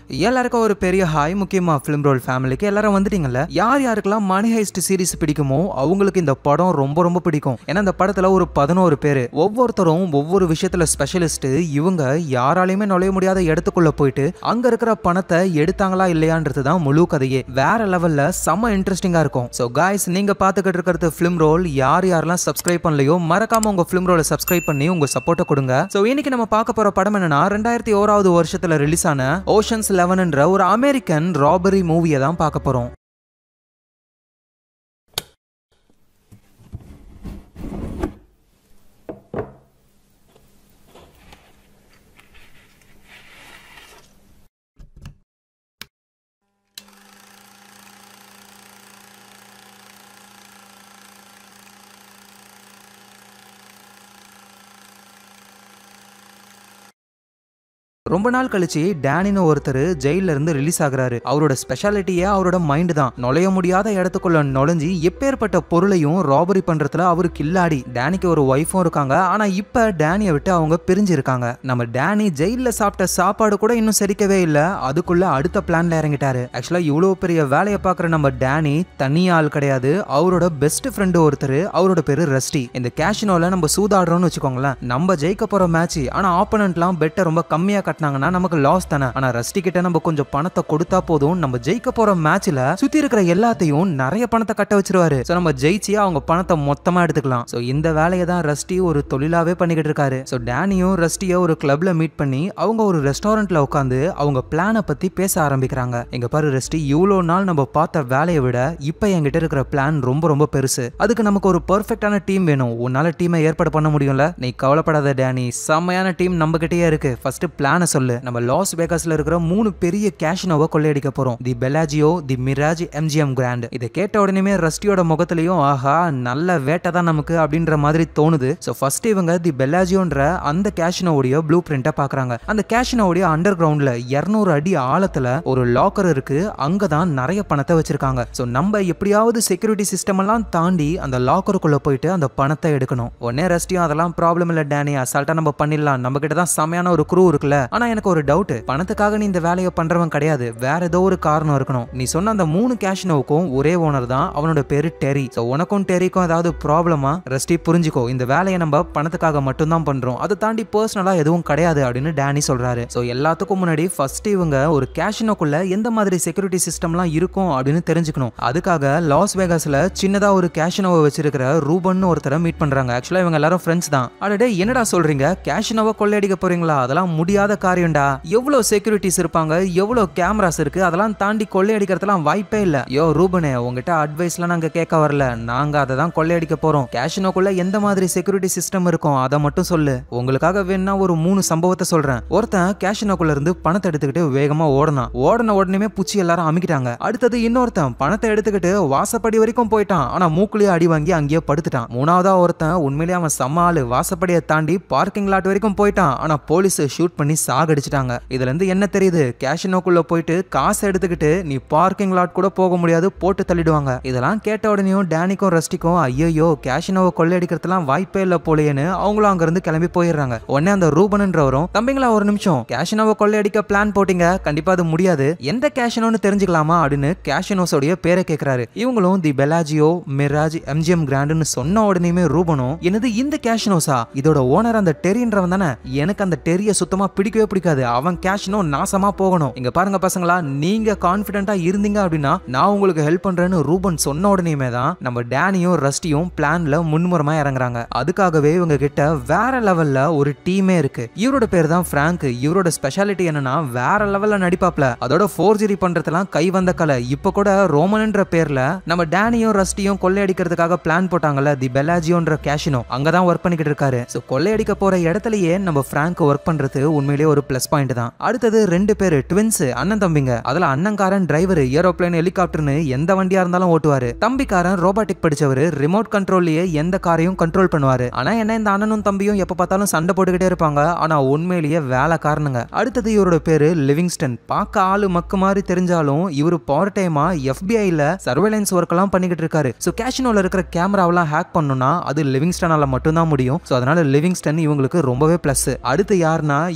எல்லாருக்கும் ஒரு பெரிய ஹாய் முக்கியமா ஃபிலிம் ரோல் ஃபேமிலிக்கு எல்லாரும் வந்துட்டீங்கல்ல யார் யாருக்கெல்லாம் மணி ஹைஸ்ட் சீரிஸ் பிடிக்குமோ அவங்களுக்கு இந்த படம் ரொம்ப ரொம்ப பிடிக்கும் ஏன்னா இந்த படத்துல ஒரு பதினோரு பேர் ஒவ்வொருத்தரும் ஒவ்வொரு விஷயத்துல ஸ்பெஷலிஸ்ட் இவங்க யாராலையுமே நுழைய முடியாத இடத்துக்குள்ள போயிட்டு அங்க இருக்கிற பணத்தை எடுத்தாங்களா இல்லையான்றது தான் முழு கதையே வேற லெவல்ல செம்ம இன்ட்ரெஸ்டிங்கா இருக்கும் ஸோ காய்ஸ் நீங்க பாத்துக்கிட்டு இருக்கிறது ஃபிலிம் ரோல் யார் யாரெல்லாம் சப்ஸ்கிரைப் பண்ணலையோ மறக்காம உங்க ஃபிலிம் ரோலை சப்ஸ்கிரைப் பண்ணி உங்க சப்போர்ட்டை கொடுங்க ஸோ இன்னைக்கு நம்ம பார்க்க போற படம் என்னன்னா ரெண்டாயிரத்தி ஓராவது வருஷத்துல ரிலீஸ் ஆன ஓஷன்ஸ் லெவன்ன்ற ஒரு அமெரிக்கன் ராபரி மூவியை தான் பார்க்க போறோம் ரொம்ப நாள் கழிச்சு டேனின்னு ஒருத்தர் ஜெயில இருந்து ரிலீஸ் ஆகுறாரு அவரோட ஸ்பெஷாலிட்டியே அவரோட மைண்ட் தான் நுழைய முடியாத இடத்துக்குள்ள நுழைஞ்சு எப்பேற்பட்ட பொருளையும் ராபரி பண்றதுல அவரு கில்லாடி டேனிக்கு ஒரு ஒய்ஃபும் இருக்காங்க ஆனா இப்ப டேனியை விட்டு அவங்க பிரிஞ்சு இருக்காங்க நம்ம டேனி ஜெயில சாப்பிட்ட சாப்பாடு கூட இன்னும் செரிக்கவே இல்ல அதுக்குள்ள அடுத்த பிளான்ல இறங்கிட்டாரு ஆக்சுவலா இவ்வளவு பெரிய வேலையை பாக்குற நம்ம டேனி தனி ஆள் கிடையாது அவரோட பெஸ்ட் ஃப்ரெண்டு ஒருத்தர் அவரோட பேரு ரஸ்டி இந்த கேஷினோல நம்ம சூதாடுறோம்னு வச்சுக்கோங்களேன் நம்ம ஜெயிக்க போற மேட்ச் ஆனா ஆப்போனன்ட்லாம் பெட்டை ரொம்ப கம்மியா கட்டினாங்கன்னா நமக்கு லாஸ் தானே ஆனா ரஸ்டி கிட்ட நம்ம கொஞ்சம் பணத்தை கொடுத்தா போதும் நம்ம ஜெயிக்க போற மேட்ச்ல சுத்தி இருக்கிற எல்லாத்தையும் நிறைய பணத்தை கட்ட வச்சிருவாரு சோ நம்ம ஜெயிச்சு அவங்க பணத்தை மொத்தமா எடுத்துக்கலாம் சோ இந்த வேலையை தான் ரஸ்டி ஒரு தொழிலாவே பண்ணிக்கிட்டு இருக்காரு சோ டேனியும் ரஸ்டியோ ஒரு கிளப்ல மீட் பண்ணி அவங்க ஒரு ரெஸ்டாரண்ட்ல உட்காந்து அவங்க பிளானை பத்தி பேச ஆரம்பிக்கிறாங்க எங்க பாரு ரஸ்டி இவ்வளோ நாள் நம்ம பார்த்த வேலையை விட இப்ப என்கிட்ட இருக்கிற பிளான் ரொம்ப ரொம்ப பெருசு அதுக்கு நமக்கு ஒரு பெர்ஃபெக்டான டீம் வேணும் உன்னால டீமை ஏற்பாடு பண்ண முடியும்ல நீ கவலைப்படாத டேனி செம்மையான டீம் நம்ம கிட்டயே இருக்கு ஃபர்ஸ்ட் பிளானை சொல்லு நம்ம லாஸ் வேகாஸ்ல இருக்கிற மூணு பெரிய கேஷினோவை கொள்ளையடிக்க போறோம் the Bellagio the Mirage MGM Grand இதை கேட்ட உடனே ரஸ்டியோட முகத்திலையும் ஆஹா நல்ல வேட்டை தான் நமக்கு அப்படின்ற மாதிரி தோணுது ஸோ ஃபர்ஸ்ட் இவங்க தி பெலாஜியோன்ற அந்த கேஷினோவுடைய ப்ளூ பிரிண்ட்டை பாக்குறாங்க அந்த கேஷினோவுடைய அண்டர் கிரவுண்ட்ல இருநூறு அடி ஆழத்துல ஒரு லாக்கர் இருக்கு அங்கதான் நிறைய பணத்தை வச்சிருக்காங்க ஸோ நம்ம எப்படியாவது செக்யூரிட்டி சிஸ்டம் எல்லாம் தாண்டி அந்த லாக்கருக்குள்ள போயிட்டு அந்த பணத்தை எடுக்கணும் உடனே ரஸ்டியும் அதெல்லாம் ப்ராப்ளம் இல்ல டேனி அசால்ட்டா நம்ம பண்ணிடலாம் நம்ம கிட்ட தான் செமையான ஒரு குரூ இருக்குல்ல ஆனா எனக்கு ஒரு டவுட் பணத்துக்காக நீ இந்த வேலையை பண்றவன் கிடையாது வேற ஏதோ ஒரு காரணம் இருக்கணும் நீ சொன்ன அந்த மூணு கேஷினோவுக்கும் ஒரே ஓனர் தான் அவனோட பேரு டெரி ஸோ உனக்கும் டெரிக்கும் ஏதாவது ப்ராப்ளமா ரஸ்டி புரிஞ்சுக்கோ இந்த வேலையை நம்ம பணத்துக்காக மட்டும்தான் பண்றோம் அதை தாண்டி பர்சனலா எதுவும் கிடையாது அப்படின்னு டேனி சொல்றாரு ஸோ எல்லாத்துக்கும் முன்னாடி ஃபர்ஸ்ட் இவங்க ஒரு கேஷினோக்குள்ள எந்த மாதிரி செக்யூரிட்டி சிஸ்டம்லாம் இருக்கும் அப்படின்னு தெரிஞ்சுக்கணும் அதுக்காக லாஸ் வேகாஸ்ல சின்னதா ஒரு கேஷினோவை வச்சிருக்கிற ரூபன் ஒருத்தரை மீட் பண்றாங்க ஆக்சுவலா இவங்க எல்லாரும் ஃப்ரெண்ட்ஸ் தான் அடடே என்னடா சொல்றீங்க கேஷினோவை கொள்ளையடிக்க போறீங்களா அதெல்லாம் முடியாத காரியம்டா எவ்வளவு செக்யூரிட்டிஸ் இருப்பாங்க எவ்வளவு கேமராஸ் இருக்கு அதெல்லாம் தாண்டி கொள்ளையடிக்கிறதுலாம் வாய்ப்பே இல்ல யோ ரூபனே உங்ககிட்ட அட்வைஸ்லாம் நாங்க கேட்க வரல நாங்க அதை தான் கொள்ளையடிக்க போறோம் கேஷினோக்குள்ள எந்த மாதிரி செக்யூரிட்டி சிஸ்டம் இருக்கும் அதை மட்டும் சொல்லு உங்களுக்காக வேணா ஒரு மூணு சம்பவத்தை சொல்றேன் ஒருத்தன் கேஷினோக்குள்ள இருந்து பணத்தை எடுத்துக்கிட்டு வேகமா ஓடனான் ஓடன உடனே பூச்சி எல்லாரும் அமுக்கிட்டாங்க அடுத்தது இன்னொருத்தன் பணத்தை எடுத்துக்கிட்டு வாசப்படி வரைக்கும் போயிட்டான் ஆனா மூக்குலயே அடி வாங்கி அங்கேயே படுத்துட்டான் மூணாவதா ஒருத்தன் உண்மையிலேயே அவன் செம்ம ஆளு வாசப்படியை தாண்டி பார்க்கிங் லாட் வரைக்கும் போயிட்டான் ஆனா போலீஸ் ஷூட் பண்ணி சாகடிச்சிட்டாங்க இதுல இருந்து என்ன தெரியுது கேஷினோக்குள்ள போயிட்டு காசை எடுத்துக்கிட்டு நீ பார்க்கிங் லாட் கூட போக முடியாது போட்டு தள்ளிடுவாங்க இதெல்லாம் கேட்ட உடனேயும் டேனிக்கும் ரஸ்டிக்கும் ஐயோ கேஷினோவை கொள்ளையடிக்கிறதுலாம் வாய்ப்பே இல்ல போலேன்னு அவங்களும் அங்க இருந்து கிளம்பி போயிடுறாங்க உடனே அந்த ரூபன்ன்றவரும் தம்பிங்களா ஒரு நிமிஷம் கேஷினோவை கொள்ளையடிக்க பிளான் போட்டீங்க கண்டிப்பா அது முடியாது எந்த கேஷினோன்னு தெரிஞ்சுக்கலாமா அப்படின்னு கேஷினோஸோடைய பேரை கேட்கிறாரு இவங்களும் தி பெலாஜியோ மிராஜ் எம்ஜிஎம் கிராண்டுன்னு சொன்ன உடனேயுமே ரூபனும் என்னது இந்த கேஷினோஸா இதோட ஓனர் அந்த டெரின்றவன் தானே எனக்கு அந்த டெரிய சுத்தமா பிடிக்கவே பிடிக்காது அவன் கேஷினோ நாசமா போகணும் இங்க பாருங்க பசங்களா நீங்க கான்பிடண்டா இருந்தீங்க அப்படின்னா நான் உங்களுக்கு ஹெல்ப் பண்றேன்னு ரூபன் சொன்ன உடனேயுமே தான் நம்ம டேனியும் ரஸ்டியும் பிளான்ல முன்முறமா இறங்குறாங்க அதுக்காகவே இவங்க கிட்ட வேற லெவல்ல ஒரு டீமே இருக்கு இவரோட பேர் தான் பிராங்க் இவரோட ஸ்பெஷாலிட்டி என்னன்னா வேற லெவல்ல நடிப்பாப்ல அதோட ஃபோர்ஜரி பண்றதெல்லாம் கை வந்த கலை இப்ப கூட ரோமன்ன்ற பேர்ல நம்ம டேனியும் ரஸ்டியும் கொள்ளையடிக்கிறதுக்காக பிளான் போட்டாங்கல்ல தி பெலாஜியோன்ற கேஷினோ அங்கதான் ஒர்க் பண்ணிக்கிட்டு இருக்காரு சோ கொள்ளையடிக்க போற இடத்துலயே நம்ம பிராங்க் ஒர்க் பண்றது உண்மையிலேயே ஒரு பிளஸ் பாயிண்ட் தான் அடுத்தது ரெண்டு பேரு ட்வின்ஸ் அண்ணன் தம்பிங்க அதுல அண்ணன்காரன் டிரைவர் ஏரோப்ளேன் ஹெலிகாப்டர்னு எந்த வண்டியா இருந்தாலும் ஓட்டுவாரு தம்பிக்காரன் ரோபாட்டிக் படிச்சவரு ரிமோட் கண்ட்ரோல்லயே எந்த காரையும் கண்ட்ரோல் பண்ணுவாரு ஆனா என்ன இந்த அண்ணனும் தம்பியும் எப்ப பார்த்தாலும் சண்டை போட்டுக்கிட்டே இருப்பாங்க ஆனா உண்மையிலேயே வேலைக்காரனுங்க அடுத்தது இவரோட பேரு லிவிங்ஸ்டன் பார்க்க ஆளு மக்கு மாதிரி தெரிஞ்சாலும் இவரு பார்ட் டைமா எஃபிஐல சர்வேலன்ஸ் ஒர்க் எல்லாம் பண்ணிக்கிட்டு இருக்காரு ஸோ கேஷினோல இருக்கிற கேமராவெல்லாம் ஹேக் பண்ணணும்னா அது லிவிங்ஸ்டனால மட்டும்தான் முடியும் ஸோ அதனால லிவிங்ஸ்டன் இவங்களுக்கு ரொம்பவே பிளஸ் அடுத்து யாருன்னா இவரோட பேரு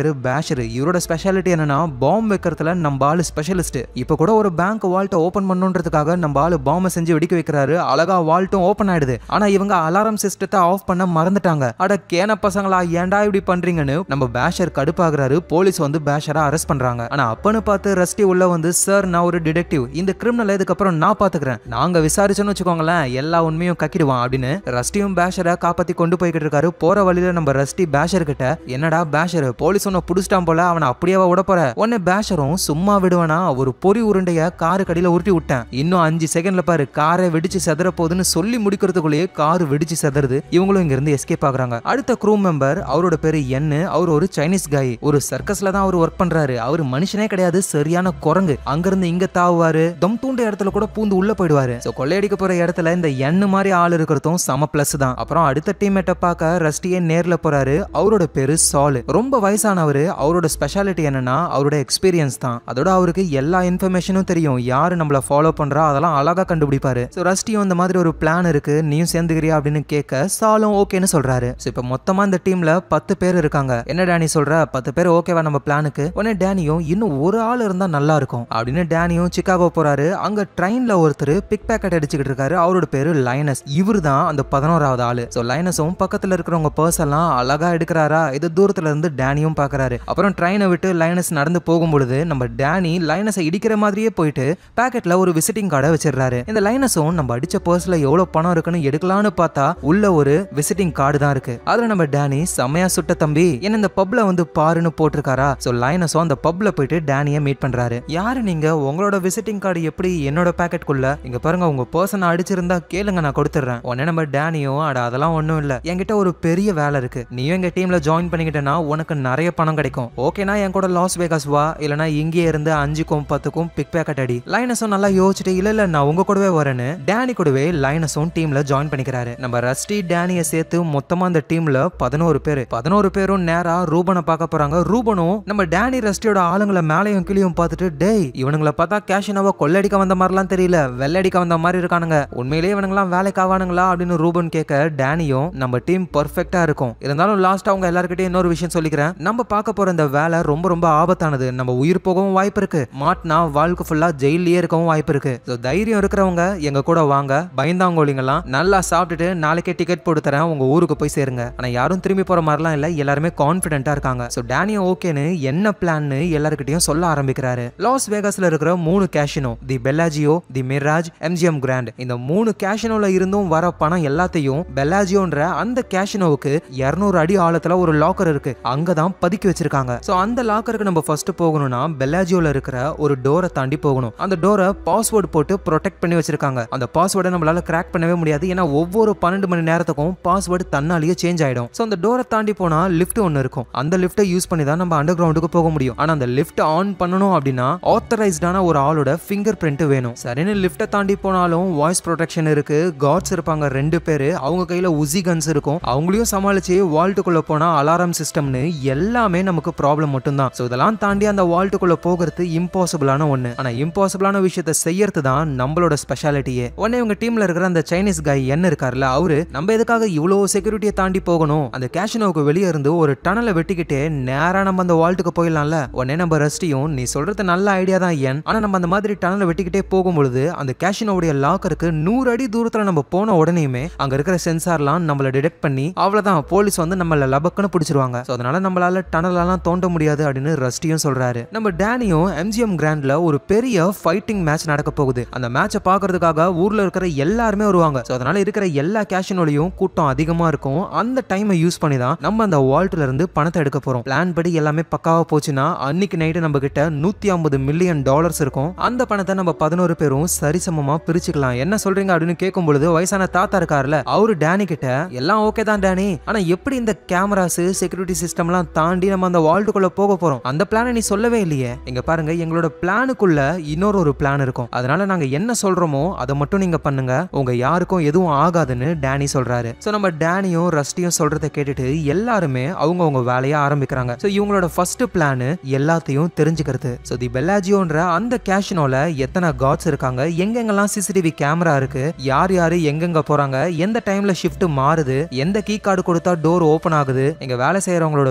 பேரு பேஷர் இவரோட ஸ்பெஷாலிட்டி என்னன்னா பாம்பு வைக்கிறதுல நம்ம ஆளு ஸ்பெஷலிஸ்ட் இப்போ கூட ஒரு பேங்க் வால்ட்டை ஓபன் பண்ணுன்றதுக்காக நம்ம ஆளு பாம்பை செஞ்சு வெடிக்க வைக்கிறாரு அழகா வால்ட்டும் ஓபன் ஆயிடுது ஆனா இவங்க அலாரம் சிஸ்டத்தை ஆஃப் பண்ண மறந்துட்டாங்க அட கேன பசங்களா ஏன்டா இப்படி பண்றீங்கன்னு நம்ம பேஷர் கடுப்பாகிறாரு போலீஸ் வந்து பேஷரை அரெஸ்ட் பண்றாங்க ஆனா அப்பன்னு பார்த்து ரஸ்டி உள்ள வந்து சார் நான் ஒரு டிடெக்டிவ் இந்த கிரிமினல் இதுக்கப்புறம் நான் பாத்துக்கிறேன் நாங்க விசாரிச்சோன்னு வச்சுக்கோங்களேன் எல்லா உண்மையும் கக்கிடுவான் அப்படின்னு ரஸ்டியும் பேஷரை காப்பாத்தி கொண்டு போய்கிட்டு இருக்காரு போற வழியில நம்ம ரஸ்டி பேஷர் கிட்ட என்னடா பேஷர் போலீஸ் உன்னை புடிச்சிட்டான் போல அவனை அப்படியே விட போற உடனே பேஷரும் சும்மா விடுவானா ஒரு பொறி உருண்டைய காரு கடியில உருட்டி விட்டேன் இன்னும் அஞ்சு செகண்ட்ல பாரு காரை வெடிச்சு செதற போகுதுன்னு சொல்லி முடிக்கிறதுக்குள்ளேயே கார் வெடிச்சு செதறுது இவங்களும் இங்க இருந்து எஸ்கேப் ஆகுறாங்க அடுத்த க்ரூ மெம்பர் அவரோட பேரு என்னு அவர் ஒரு சைனீஸ் காய் ஒரு சர்க்கஸ்ல தான் அவர் ஒர்க் பண்றாரு அவர் மனுஷனே கிடையாது சரியான குரங்கு அங்கிருந்து இங்க தாவுவாரு தம் தூண்ட இடத்துல கூட பூந்து உள்ள போயிடுவாரு சோ கொள்ளையடிக்க போற இடத்துல இந்த எண்ணு மாதிரி ஆள் இருக்கிறதும் சம பிளஸ் தான் அப்புறம் அடுத்த டீம்மேட்டை பார்க்க ரஸ்டியே நேர்ல போறாரு அவரோட பேரு சால் ரொம்ப வயசானவர் அவரோட ஸ்பெஷாலிட்டி என்னன்னா அவரோட எக்ஸ்பீரியன்ஸ் தான் அதோட அவருக்கு எல்லா இன்ஃபர்மேஷனும் தெரியும் யாரு நம்மள ஃபாலோ பண்றா அதெல்லாம் அழகா கண்டுபிடிப்பாரு ஸோ ரஸ்டியும் இந்த மாதிரி ஒரு பிளான் இருக்கு நீயும் சேர்ந்துக்கிறியா அப்படின்னு கேட்க சாலும் ஓகேன்னு சொல்றாரு ஸோ இப்போ மொத்தமா இந்த டீம்ல பத்து பேர் இருக்காங்க என்ன டேனி சொல்ற பத்து பேர் ஓகேவா நம்ம பிளானுக்கு உடனே டேனியும் இன்னும் ஒரு ஆள் இருந்தா நல்லா இருக்கும் அப்படின்னு டேனியும் சிக்காகோ போறாரு அங்க ட்ரெயின்ல ஒருத்தர் பிக் பேக்கெட் அடிச்சுக்கிட்டு இருக்காரு அவரோட பேரு லைனஸ் இவர் தான் அந்த பதினோராவது ஆளு ஸோ லைனஸும் பக்கத்துல இருக்கிறவங்க பர்ஸ் எல்லாம் அழகா எடுக்கிறாரா இது தூரத்துல இருந்து டேனியும் பாக்குறாரு அப்புறம் ட்ரெயினை விட்டு லைனஸ் நடந்து போகும் பொழுது நம்ம டேனி லைனஸை இடிக்கிற மாதிரியே போயிட்டு பேக்கெட்ல ஒரு விசிட்டிங் கார்டை வச்சிடுறாரு இந்த லைனஸும் நம்ம அடிச்ச பர்ஸ்ல எவ்வளவு பணம் இருக்குன்னு எடுக்கலாம்னு பார்த்தா உள்ள ஒரு விசிட்டிங் கார்டு தான் இருக்கு அதுல நம்ம டேனி செம்மையா சுட்ட தம்பி என்ன இந்த பப்ல வந்து பாருன்னு போட்டிருக்காரா சோ லைனஸும் அந்த பப்ல போயிட்டு டேனிய மீட் பண்றாரு யாரு நீங்க உங்களோட விசிட்டிங் கார்டு எப்படி என்னோட பேக்கெட்குள்ள இங்க பாருங்க உங்க பர்சன் அடிச்சிருந்தா கேளுங்க நான் கொடுத்துறேன் உடனே நம்ம டேனியும் அட அதெல்லாம் ஒண்ணும் இல்ல என்கிட்ட ஒரு பெரிய வேலை இருக்கு நீயும் எங்க டீம்ல ஜாயின் பண்ணிக்கிட்டேன்னா உனக்கு நிறைய பணம் கிடைக்கும் ஓகேனா என் கூட லாஸ் வேகாஸ் வா இல்லனா இங்கே இருந்து அஞ்சுக்கும் பத்துக்கும் பிக் பேக்கெட் அடி லைனஸும் நல்லா யோசிச்சுட்டு இல்ல இல்ல நான் உங்க கூடவே வரேன்னு டேனி கூடவே லைனஸும் டீம்ல ஜாயின் பண்ணிக்கிறாரு நம்ம ரஸ்டி டேனியை சேர்த்து மொத்தமா அந்த டீம்ல பதினோரு பேர் பதினோரு பேரும் நேரா ரூபனை பார்க்க போறாங்க ரூபனும் நம்ம டேனி ரஸ்டியோட ஆளுங்களை மேலையும் கீழையும் பார்த்துட்டு டேய் இவனுங்களை பார்த்தா கேஷினாவா கொள்ளடிக்க வந்த மாதிரிலாம் தெரியல வெள்ளடிக்க வந்த மாதிரி இருக்கானுங்க உண்மையிலேயே இவனுங்களாம் வேலைக்கு ஆவானுங்களா அப்படின்னு ரூபன் கேட்க டேனியும் நம்ம டீம் பர்ஃபெக்டா இருக்கும் இருந்தாலும் லாஸ்ட் அவங்க எல்லாருக்கிட்டையும் இன்னொரு விஷயம் சொல்லிக்கிறேன் நம்ம பார்க்க போற இந்த வேலை ரொம்ப ரொம்ப ஆபத்தானது நம்ம உயிர் போகவும் வாய்ப்பு இருக்கு மாட்டினா வாழ்க்கை ஃபுல்லா ஜெயிலே இருக்கவும் வாய்ப்பு இருக்கு ஸோ தைரியம் இருக்கிறவங்க எங்க கூட வாங்க பயந்தாங்கோலிங்கெல்லாம் நல்லா சாப்பிட்டுட்டு நாளைக்கே டிக்கெட் போட்டு தரேன் உங்க ஊருக்கு போய் சேருங்க ஆனா யாரும் திரும்பி போற மாதிரிலாம் இல்ல எல்லாருமே கான்பிடென்ட்டா இருக்காங்க ஸோ டேனியும் ஓகேன்னு என்ன பிளான்னு எல்லாருக்கிட்டையும் சொல்ல ஆரம்பிக்கிறாரு லாஸ் வேகாஸ்ல இருக்கிற மூணு casino the Bellagio the Mirage MGM Grand இந்த மூணு கேஷினோல இருந்தும் வர பணம் எல்லாத்தையும் பெல்லாஜியோன்ற அந்த கேஷினோவுக்கு 200 அடி ஆழத்துல ஒரு லாக்கர் இருக்கு அங்கதான் பதுக்கி வச்சிருக்காங்க ஸோ அந்த லாக்கருக்கு நம்ம ஃபர்ஸ்ட் போகணும்னா பெல்லாஜியோல இருக்கிற ஒரு டோரை தாண்டி போகணும் அந்த டோரை பாஸ்வேர்டு போட்டு ப்ரொடெக்ட் பண்ணி வச்சிருக்காங்க அந்த பாஸ்வேர்டை நம்மளால கிராக் பண்ணவே முடியாது ஏன்னா ஒவ்வொரு பன்னெண்டு மணி நேரத்துக்கும் பாஸ்வேர்டு தன்னாலேயே சேஞ்ச் ஆயிடும் ஸோ அந்த டோரை தாண்டி போனா லிஃப்ட் ஒன்று இருக்கும் அந்த லிஃப்ட்டை யூஸ் பண்ணி தான் நம்ம அண்டர் கிரவுண்டுக்கு போக முடியும் ஆனா அந்த லிஃப்ட் ஆன் பண்ணணும் அப்படின்னா ஆத்தரைஸ்டான ஒரு ஆளோட ஃபிங்கர் பிரிண்ட் வேணும் சரின்னு லிஃப்ட்டை தாண்டி போனாலும் வாய்ஸ் ப்ரொடெக்ஷன் இருக்கு காட்ஸ் இருப்பாங்க ரெண்டு பேரு அவங்க கையில உசி கன்ஸ் இருக்கும் அவங்களையும் சமாளிச்சு வால்ட்டுக்குள்ள போனா அலாரம் சிஸ்டம்னு எல்லாமே நமக்கு ப்ராப்ளம் மட்டும்தான் ஸோ இதெல்லாம் தாண்டி அந்த வால்ட்டுக்குள்ள போகிறது இம்பாசிபிளான ஒன்று ஆனா இம்பாசிபிளான விஷயத்தை செய்யறது தான் நம்மளோட ஸ்பெஷாலிட்டியே உடனே இவங்க டீம்ல இருக்கிற அந்த சைனீஸ் காய் என்ன இருக்கார்ல அவரு நம்ம எதுக்காக இவ்வளோ செக்யூரிட்டியை தாண்டி போகணும் அந்த கேஷினோவுக்கு வெளியே இருந்து ஒரு டனலை வெட்டிக்கிட்டே நேரா நம்ம அந்த வால்ட்டுக்கு போயிடலாம்ல உடனே நம்ம ரஸ்டியும் நீ சொல்றது நல்ல ஐடியா தான் ஏன் ஆனா நம்ம அந்த மாதிரி டனலை வெட்டிக்கிட்டே போகும்பொழுது அந்த கேஷினோவுடைய லாக்கருக்கு நூறு அடி தூரத்துல நம்ம போன உடனேயுமே அங்க இருக்கிற சென்சார்லாம் நம்மள டிடெக்ட் பண்ணி அவ்வளவுதான் போலீஸ் வந்து நம்மள லபக்குன்னு பிடிச்சிருவாங்க ஸோ அதனால நம்மளால டனலெல்லாம் தோண்ட முடியாது அப்படின்னு ரஸ்டியும் சொல்றாரு நம்ம டேனியும் எம்ஜிஎம் கிராண்ட்ல ஒரு பெரிய ஃபைட்டிங் மேட்ச் நடக்க போகுது அந்த மேட்சை பார்க்கறதுக்காக ஊர்ல இருக்கிற எல்லாருமே வருவாங்க ஸோ அதனால இருக்கிற எல்லா கேஷினோலையும் கூட்டம் அதிகமா இருக்கும் அந்த டைமை யூஸ் பண்ணி தான் நம்ம அந்த வால்ட்ல இருந்து பணத்தை எடுக்க போறோம் பிளான் படி எல்லாமே பக்காவா போச்சுன்னா அன்னைக்கு நைட்டு நம்ம கிட்ட நூத்தி ஐம்பது மில்லியன் டாலர்ஸ் இருக்கும் அந்த பணத்தை நம்ம பதினோரு பேரும் சரிசமமா பிரிச்சுக்கலாம் என்ன சொல்றீங்க அப்படின்னு கேட்கும் பொழுது வயசான தாத்தா இருக்காருல்ல அவரு டேனி கிட்ட எல்லாம் ஓகே தான் டேனி ஆனா எப்படி இந்த கேமராஸ் செக்யூரிட்டி சிஸ்டம்லாம் தாண்டி நம்ம அந்த வால்ட்டுக்குள்ள போக போறோம் அந்த பிளானை நீ சொல்லவே இல்லையே இங்க பாருங்க எங்களோட பிளானுக்குள்ள இன்னொரு ஒரு பிளான் இருக்கும் அதனால நாங்க என்ன சொல்றோமோ அதை மட்டும் நீங்க பண்ணுங்க உங்க யாருக்கும் எதுவும் ஆகாதுன்னு டேனி சொல்றாரு சோ நம்ம டேனியும் ரஸ்டியும் சொல்றதை கேட்டுட்டு எல்லாருமே அவங்க அவங்க வேலையை ஆரம்பிக்கிறாங்க சோ இவங்களோட ஃபர்ஸ்ட் பிளான் எல்லாத்தையும் தெரிஞ்சுக்கிறது சோ தி பெல்லாஜியோன்ற அந்த கேஷினோல எத்தனை காட்ஸ் இருக்காங்க எங்கெங்கெல்லாம் சிசிடிவி கேமரா இருக்கு யார் யாரு எங்கெங்க போறாங்க எந்த டைம்ல ஷிஃப்ட் மாறுது எந்த கீ கார்டு கொடுத்தா டோர் ஓபன் ஆகுது எங்க வேலை செய்யறவங்களோட பேரு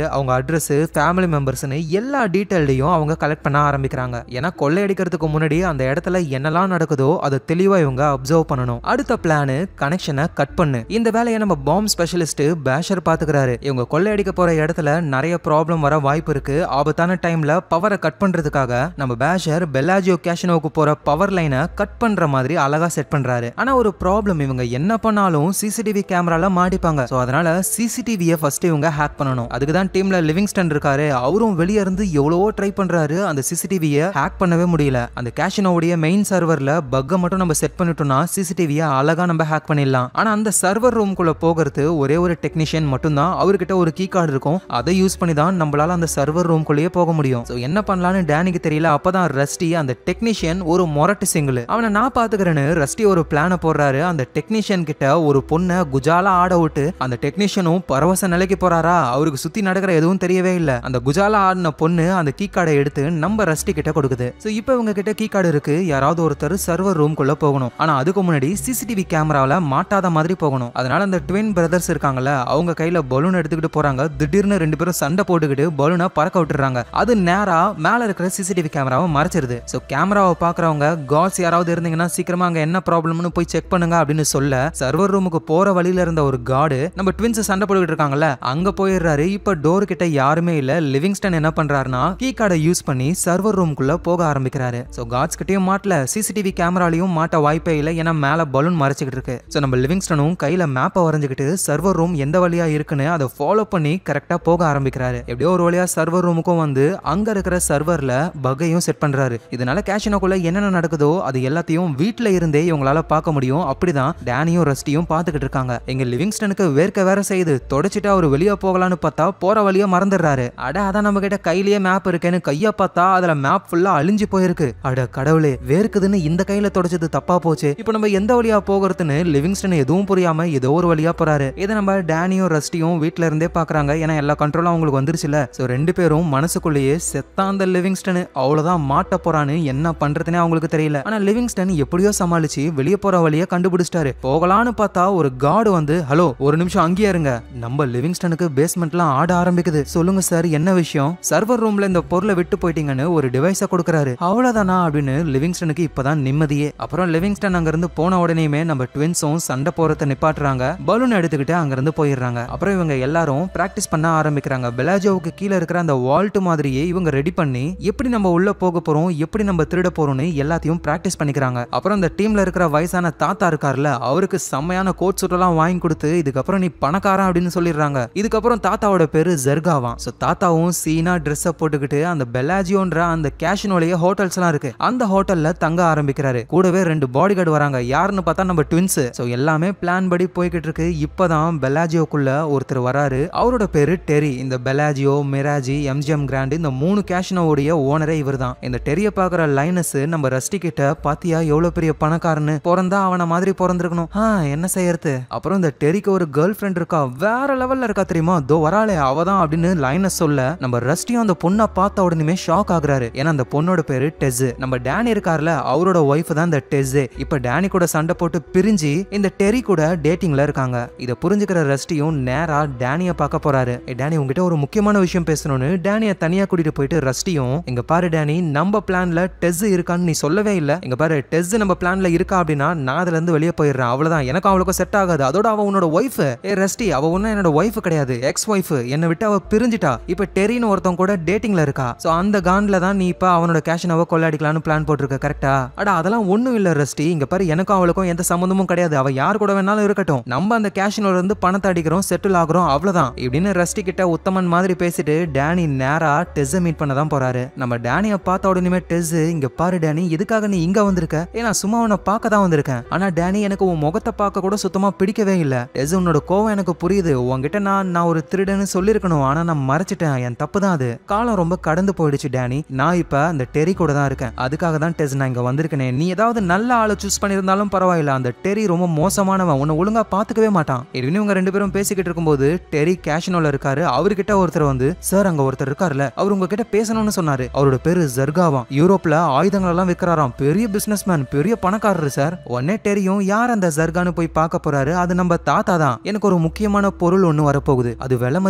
அவங்க அட்ரஸ் ஃபேமிலி மெம்பர்ஸ்னு எல்லா டீட்டெயிலையும் அவங்க கலெக்ட் பண்ண ஆரம்பிக்கிறாங்க ஏன்னா கொள்ளையடிக்கிறதுக்கு முன்னாடி அந்த இடத்துல என்னெல்லாம் நடக்குதோ அதை தெளிவா இவங்க அப்சர்வ் பண்ணணும் அடுத்த பிளானு கனெக்ஷனை கட் பண்ணு இந்த வேலையை நம்ம பாம்பு ஸ்பெஷலிஸ்ட் பேஷர் பாத்துக்கிறாரு இவங்க கொள்ளையடிக்க போற இடத்துல நிறைய ப்ராப்ளம் வர வாய்ப்பு இருக்கு ஆபத்தான டைம்ல பவரை கட் பண்றதுக்காக நம்ம பேஷர் பெல்லாஜியோ கேஷனோவுக்கு போற பவர் லைனை கட் பண்ற மாதிரி அழகா செட் பண்றாரு ஆனா ஒரு ப்ராப்ளம் இவங்க என்ன பண்ணாலும் சிசிடிவி கேமரால மாட்டிப்பாங்க சோ அதனால சிசிடிவியை ஃபர்ஸ்ட் இவங்க ஹேக் பண்ணணும் அதுக்கு தான் டீம்ல லிவிங்ஸ்டன் இருக்காரு அவரும் வெளியே இருந்து எவ்வளவோ ட்ரை பண்றாரு அந்த சிசிடிவியை ஹேக் பண்ணவே முடியல அந்த கேஷனோடைய மெயின் சர்வர்ல பக்கை மட்டும் நம்ம செட் பண்ணிட்டோம்னா சிசிடிவியை அழகா நம்ம ஹேக் பண்ணிடலாம் ஆனா அந்த சர்வர் ரூம்குள்ள போகிறது ஒரே ஒரு டெக்னீஷியன் மட்டும்தான் அவர்கிட்ட ஒரு கீ கார்டு இருக்கும் அதை யூஸ் பண்ணி தான் நம்மளால அந்த சர்வர் ரூம்குள்ளேயே போக முடியும் ஸோ என்ன பண்ணலாம்னு டேனிக்கு தெரியல அப்பதான் ரஸ்டி அந்த டெக்னீஷியன் ஒரு மொரட்டு சிங்கிள் அவனை நான் பாத்துக்கிறேன்னு ரஸ்டி ஒரு பிளானை போடுறாரு அந்த டெக்னீஷியன் கிட்ட ஒரு பொண்ணை குஜாலா ஆட விட்டு அந்த டெக்னீஷியனும் பரவச நிலைக்கு போறாரா அவருக்கு சுத்தி நடக்கிற எதுவும் தெரியவே இல்ல அந்த குஜாலா ஆடின பொண்ணு அந்த கீ கார்டை எடுத்து நம்ம ரஸ்டி கிட்ட கொடுக்குது ஸோ இப்போ இவங்க கிட்ட கீ கார்டு இருக்கு யாராவது ஒருத்தர் சர்வர் ரூம்குள்ள போகணும் ஆனா அதுக்கு முன்னாடி சிசிடிவி கேமராவில் மாட்டாத மாதிரி போகணும் அதனால அந்த ட்வின் பிரதர்ஸ் இருக்காங்கல்ல அவங்க கையில பலூன் எடுத்துக்கிட்டு போறாங்க திடீர்னு ரெண்டு பேரும் சண்டை போட்டுக்கிட்டு பலூனை பறக்க விட்டுறாங்க அது நேரா மேல இருக்கிற சிசிடிவி கேமராவை மறைச்சிருது ஸோ கேமராவை பாக்குறவங்க காட்ஸ் யாராவது இருந்தீங்கன்னா சீக்கிரமா அங்க என்ன ப்ராப்ளம்னு போய் செக் பண்ணுங்க அப்படின்னு சொல்ல சர்வர் ரூமுக்கு போற வழியில இருந்த ஒரு கார்டு நம்ம ட்வின்ஸ் சண்டை போட்டுக்கிட்டு இருக்காங்கல்ல அங்க போயிடுறாரு இப்ப டோர் கிட்ட யாருமே இல்ல லிவிங்ஸ்டன் என்ன பண்றாருன்னா கீ கார்டை யூஸ் பண்ணி சர்வர் ரூம்குள்ள போக ஆரம்பிக்கிறாரு ஸோ காட்ஸ் கிட்டயும் மாட்டல சிசிடிவி கேமராலையும் மாட்ட வாய்ப்பே இல்லை ஏன்னா மேல பலூன் மறைச்சிக்கிட்டு இருக்கு ஸோ நம்ம லிவிங்ஸ்டனும் கையில மேப்பை வரைஞ்சுக்கிட்டு சர்வர் ரூம் எந்த வழியா இருக்குன்னு அதை ஃபாலோ பண்ணி கரெக்டா போக ஆரம்பிக்கிறாரு எப்படியோ ஒரு வழியா சர்வர் ரூமுக்கும் வந்து அங்க இருக்கிற சர்வர்ல பக்கையும் செட் பண்றாரு இதனால கேஷினோக்குள்ள என்னென்ன நடக்குதோ அது எல்லாத்தையும் வீட்ல இருந்தே இவங்களால பார்க்க முடியும் அப்படிதான் டேனியும் ரஸ்டியும் பார்த்துக்கிட்டு இருக்காங்க எங்க லிவிங்ஸ்டனுக்கு வேர்க்க வேற செய்யுது தொடச்சிட்டு அவர் வெளியே போகலான்னு பார்த்தா போற வழியா மறந்துடுறாரு அட அதான் நம்ம கிட்ட கையிலேயே மேப் இருக்கேன்னு கைய பார்த்தா அதுல மேப் ஃபுல்லா அழிஞ்சு போயிருக்கு அட கடவுளே வேர்க்குதுன்னு இந்த கையில தொடச்சது தப்பா போச்சு இப்போ நம்ம எந்த வழியா போகிறதுன்னு லிவிங்ஸ்டன் எதுவும் புரியாம ஏதோ ஒரு வழியா போறாரு இதை நம்ம டேனியும் ரஸ்டியும் வீட்ல இருந்தே பாக்குறாங்க ஏன்னா எல்லா கண்ட்ரோலும் அவங்களுக்கு வந்துருச்சுல ஸோ ரெண்டு பேரும் மனசுக்குள்ளேயே செத்தான் அந்த லிவிங்ஸ்டன் அவ்வளவுதான் மாட்ட போறான்னு என்ன பண்றதுனே அவங்களுக்கு தெரியல ஆனா லிவிங்ஸ்டன் எப்படியோ சமாளிச்சு வெளியே போற வழியை கண்டுபிடிச்சிட்டாரு போகலான்னு பார்த்தா ஒரு கார்டு வந்து ஹலோ ஒரு நிமிஷம் அங்கேயே இருங்க நம்ம லிவிங்ஸ்டனுக்கு பேஸ்மெண்ட்லாம் ஆட ஆரம்பிக்குது சொல்லுங்க சார் என்ன விஷயம் சர்வர் ரூம்ல இந்த பொருளை விட்டு போயிட்டீங்கன்னு ஒரு டிவைஸை கொடுக்குறாரு அவ்வளவுதானா அப்படின்னு லிவிங்ஸ்டனுக்கு இப்பதான் நிம்மதியே அப்புறம் லிவிங்ஸ்டன் அங்கிருந்து போன உடனேயுமே நம்ம ட்வின்ஸும் சண்டை போறத நிப்பாட்டுறாங்க பலூன் எடுத்துக்கிட்டு அங்கிருந்து போயிடுறாங்க அப்புறம் இவங்க எல்லாரும் பிராக்டிஸ் பண்ண ஆரம்பிக்கிறாங்க பெலாஜோவுக்கு கீழே இருக்கிற அந்த வால்ட் மாதிரியே இவங்க ரெடி பண்ணி எப்படி நம்ம உள்ள போக போறோம் எப்படி நம்ம திருட போறோம்னு எல்லாத்தையும் பிராக்டிஸ் பண்ணிக்கிறாங்க அப்புறம் இந்த டீம்ல இருக்கிற வயசான தாத்தா இருக்கார்ல அவருக்கு செம்மையான கோட் சுட்டெல்லாம் வாங்கி கொடுத்து இதுக்கப்புறம் நீ பணக்காரன் அப்படின்னு சொல்லிடுறாங்க இதுக்கப்புறம் தாத்தாவோட பேரு ஜெர்காவான் ஸோ தாத்தாவும் சீனா ட்ரெஸ்ஸை போட்டுக்கிட்டு அந்த பெலாஜியோன்ற அந்த கேஷினோடைய ஹோட்டல்ஸ் எல்லாம் இருக்கு அந்த ஹோட்டல்ல தங்க ஆரம்பிக்கிறாரு கூடவே ரெண்டு பாடி கார்டு வராங்க யாருன்னு பார்த்தா நம்ம ட்வின்ஸ் ஸோ எல்லாமே பிளான் படி போய்கிட்டு இருக்கு இப்பதான் பெலாஜியோக்குள்ள ஒருத்தர் வராரு அவரோட பேரு டெரி இந்த பெலாஜியோ மிராஜி எம்ஜிஎம் கிராண்ட் இந்த மூணு கேஷினோவுடைய ஓனரே இவர் தான் இந்த டெரிய பாக்குற லைனஸ் நம்ம ரஸ்டி கிட்ட பாத்தியா எவ்வளவு பெரிய பணக்காரன்னு பிறந்தா அவன மாதிரி பிறந்திருக்கணும் ஆ என்ன செய்யறது அப்புறம் இந்த டெரிக்கு ஒரு கேர்ள் ஃப்ரெண்ட் இருக்கா வேற லெவல்ல இருக்கா தெரியுமா தோ வராளே அவதான் அப்படின்னு லைனஸ் சொல்ல நம்ம ரஸ்டியும் அந்த பொண்ணை பார்த்த உடனே ஷாக் ஆகுறாரு ஏன்னா அந்த பொண்ணோட பேரு டெஸ் நம்ம டேனி இருக்கார்ல அவரோட ஒய்ஃப் தான் இந்த டெஸ் இப்ப டேனி கூட சண்டை போட்டு பிரிஞ்சு இந்த டெரி கூட டேட்டிங்ல இருக்காங்க இதை புரிஞ்சுக்கிற ரஸ்டியும் நேரா டேனிய பார்க்க போறாரு "ஏய், டேனி உங்ககிட்ட ஒரு முக்கியமான விஷயம் பேசணும்னு டேனிய தனியா கூட்டிட்டு போயிட்டு ரஸ்டியும் இங்க பாரு டேனி நம்ம பிளான்ல டெஸ் இருக்கான்னு நீ சொல்லவே இல்ல இங்க பாரு டெஸ் நம்ம பிளான்ல இருக்கா அப்படின்னா நான் அதுல இருந்து வெளியே போயிடுறேன் அவ்வளவுதான் எனக்கும் அவளுக்கும் செட் ஆகாது அதோட அவ உன்னோட ஒய்ஃப் ஏ ரஸ்டி அவ ஒன்னும் என்னோட ஒய்ஃப் கிடையாது எக்ஸ் ஒய்ஃப் என்னை விட்டு அவ பிரிஞ்சிட்டா இப்ப டெரின்னு ஒருத்தன் கூட டேட்டிங்ல இருக்கா சோ அந்த கான்ல தான் நீ இப்ப அவனோட கேஷனாவ கொள்ளாடிக்கலாம்னு பிளான் போட்டிருக்க கரெக்டா அட அதெல்லாம் ஒண்ணும் இல்ல ரஸ்டி இங்க பாரு எனக்கும் அவளுக்கும் எந்த சம்மந்தமும் கிடையாது அவ யார் கூட வேணாலும் இருக்கட்டும் நம்ம அந்த கேஷினோல இருந்து பணத்தை அடிக்கிறோம் செட்டில் ஆகுறோம் அவ்வளவுதான் இப்படின்னு ரஸ்டி கிட்ட உத்தமன் மாதிரி பேசிட்டு டேனி நேரா டெஸ்ஸை மீட் பண்ண தான் போறாரு நம்ம டேனிய பார்த்த உடனே டெஸ் இங்க பாரு டேனி எதுக்காக நீ இங்க வந்திருக்க ஏ நான் சும்மா உன்னை பார்க்க தான் வந்திருக்கேன் ஆனா டேனி எனக்கு உன் முகத்தை பார்க்க கூட சுத்தமா பிடிக்கவே இல்ல டெஸ் உன்னோட கோவம் எனக்கு புரியுது உன்கிட்ட நான் நான் ஒரு திருடன்னு சொல்லியிருக்கணும் ஆனா நான் மறைச்சிட்டேன் என் தப்பு தான் அது காலம் ரொம்ப கடந்து போயிடுச்சு டேனி நான் இப்ப அந்த டெரி கூட தான் இருக்கேன் அதுக்காக தான் டெஸ் நான் இங்க வந்திருக்கேனே நீ ஏதாவது நல்ல ஆளை சூஸ் பண்ணியிருந்தாலும் பரவாயில்ல அந்த டெரி ரொம்ப மோசமானவன் உன்னை ஒழுங்கா பாத்துக்கவே மாட்டான் இதுன்னு இவங்க ரெண்டு பேரும் பேசிக்கிட்டு இருக்கும்போது டெரி கேஷனோல இருக்காரு அவர்கிட்ட ஒருத்தர் வந்து சார் அங்க ஒருத்தர் இருக்காருல்ல அவர் உங்ககிட்ட பேசணும்னு சொன்னாரு அவரோட பேரு ஜர்காவாம் யூரோப்ல ஆயுதங்கள் எல்லாம் விற்கிறாராம் பெரிய பிசினஸ் பெரிய பணக்காரரு சார் உடனே டெரியும் யார் அந்த ஜர்கான்னு போய் பார்க்க போறாரு அது நம்ம தாத்தா தான் எனக்கு ஒரு முக்கியமான பொருள் ஒண்ணு வரப்போகுது அது விலை மதிக்க முடியாத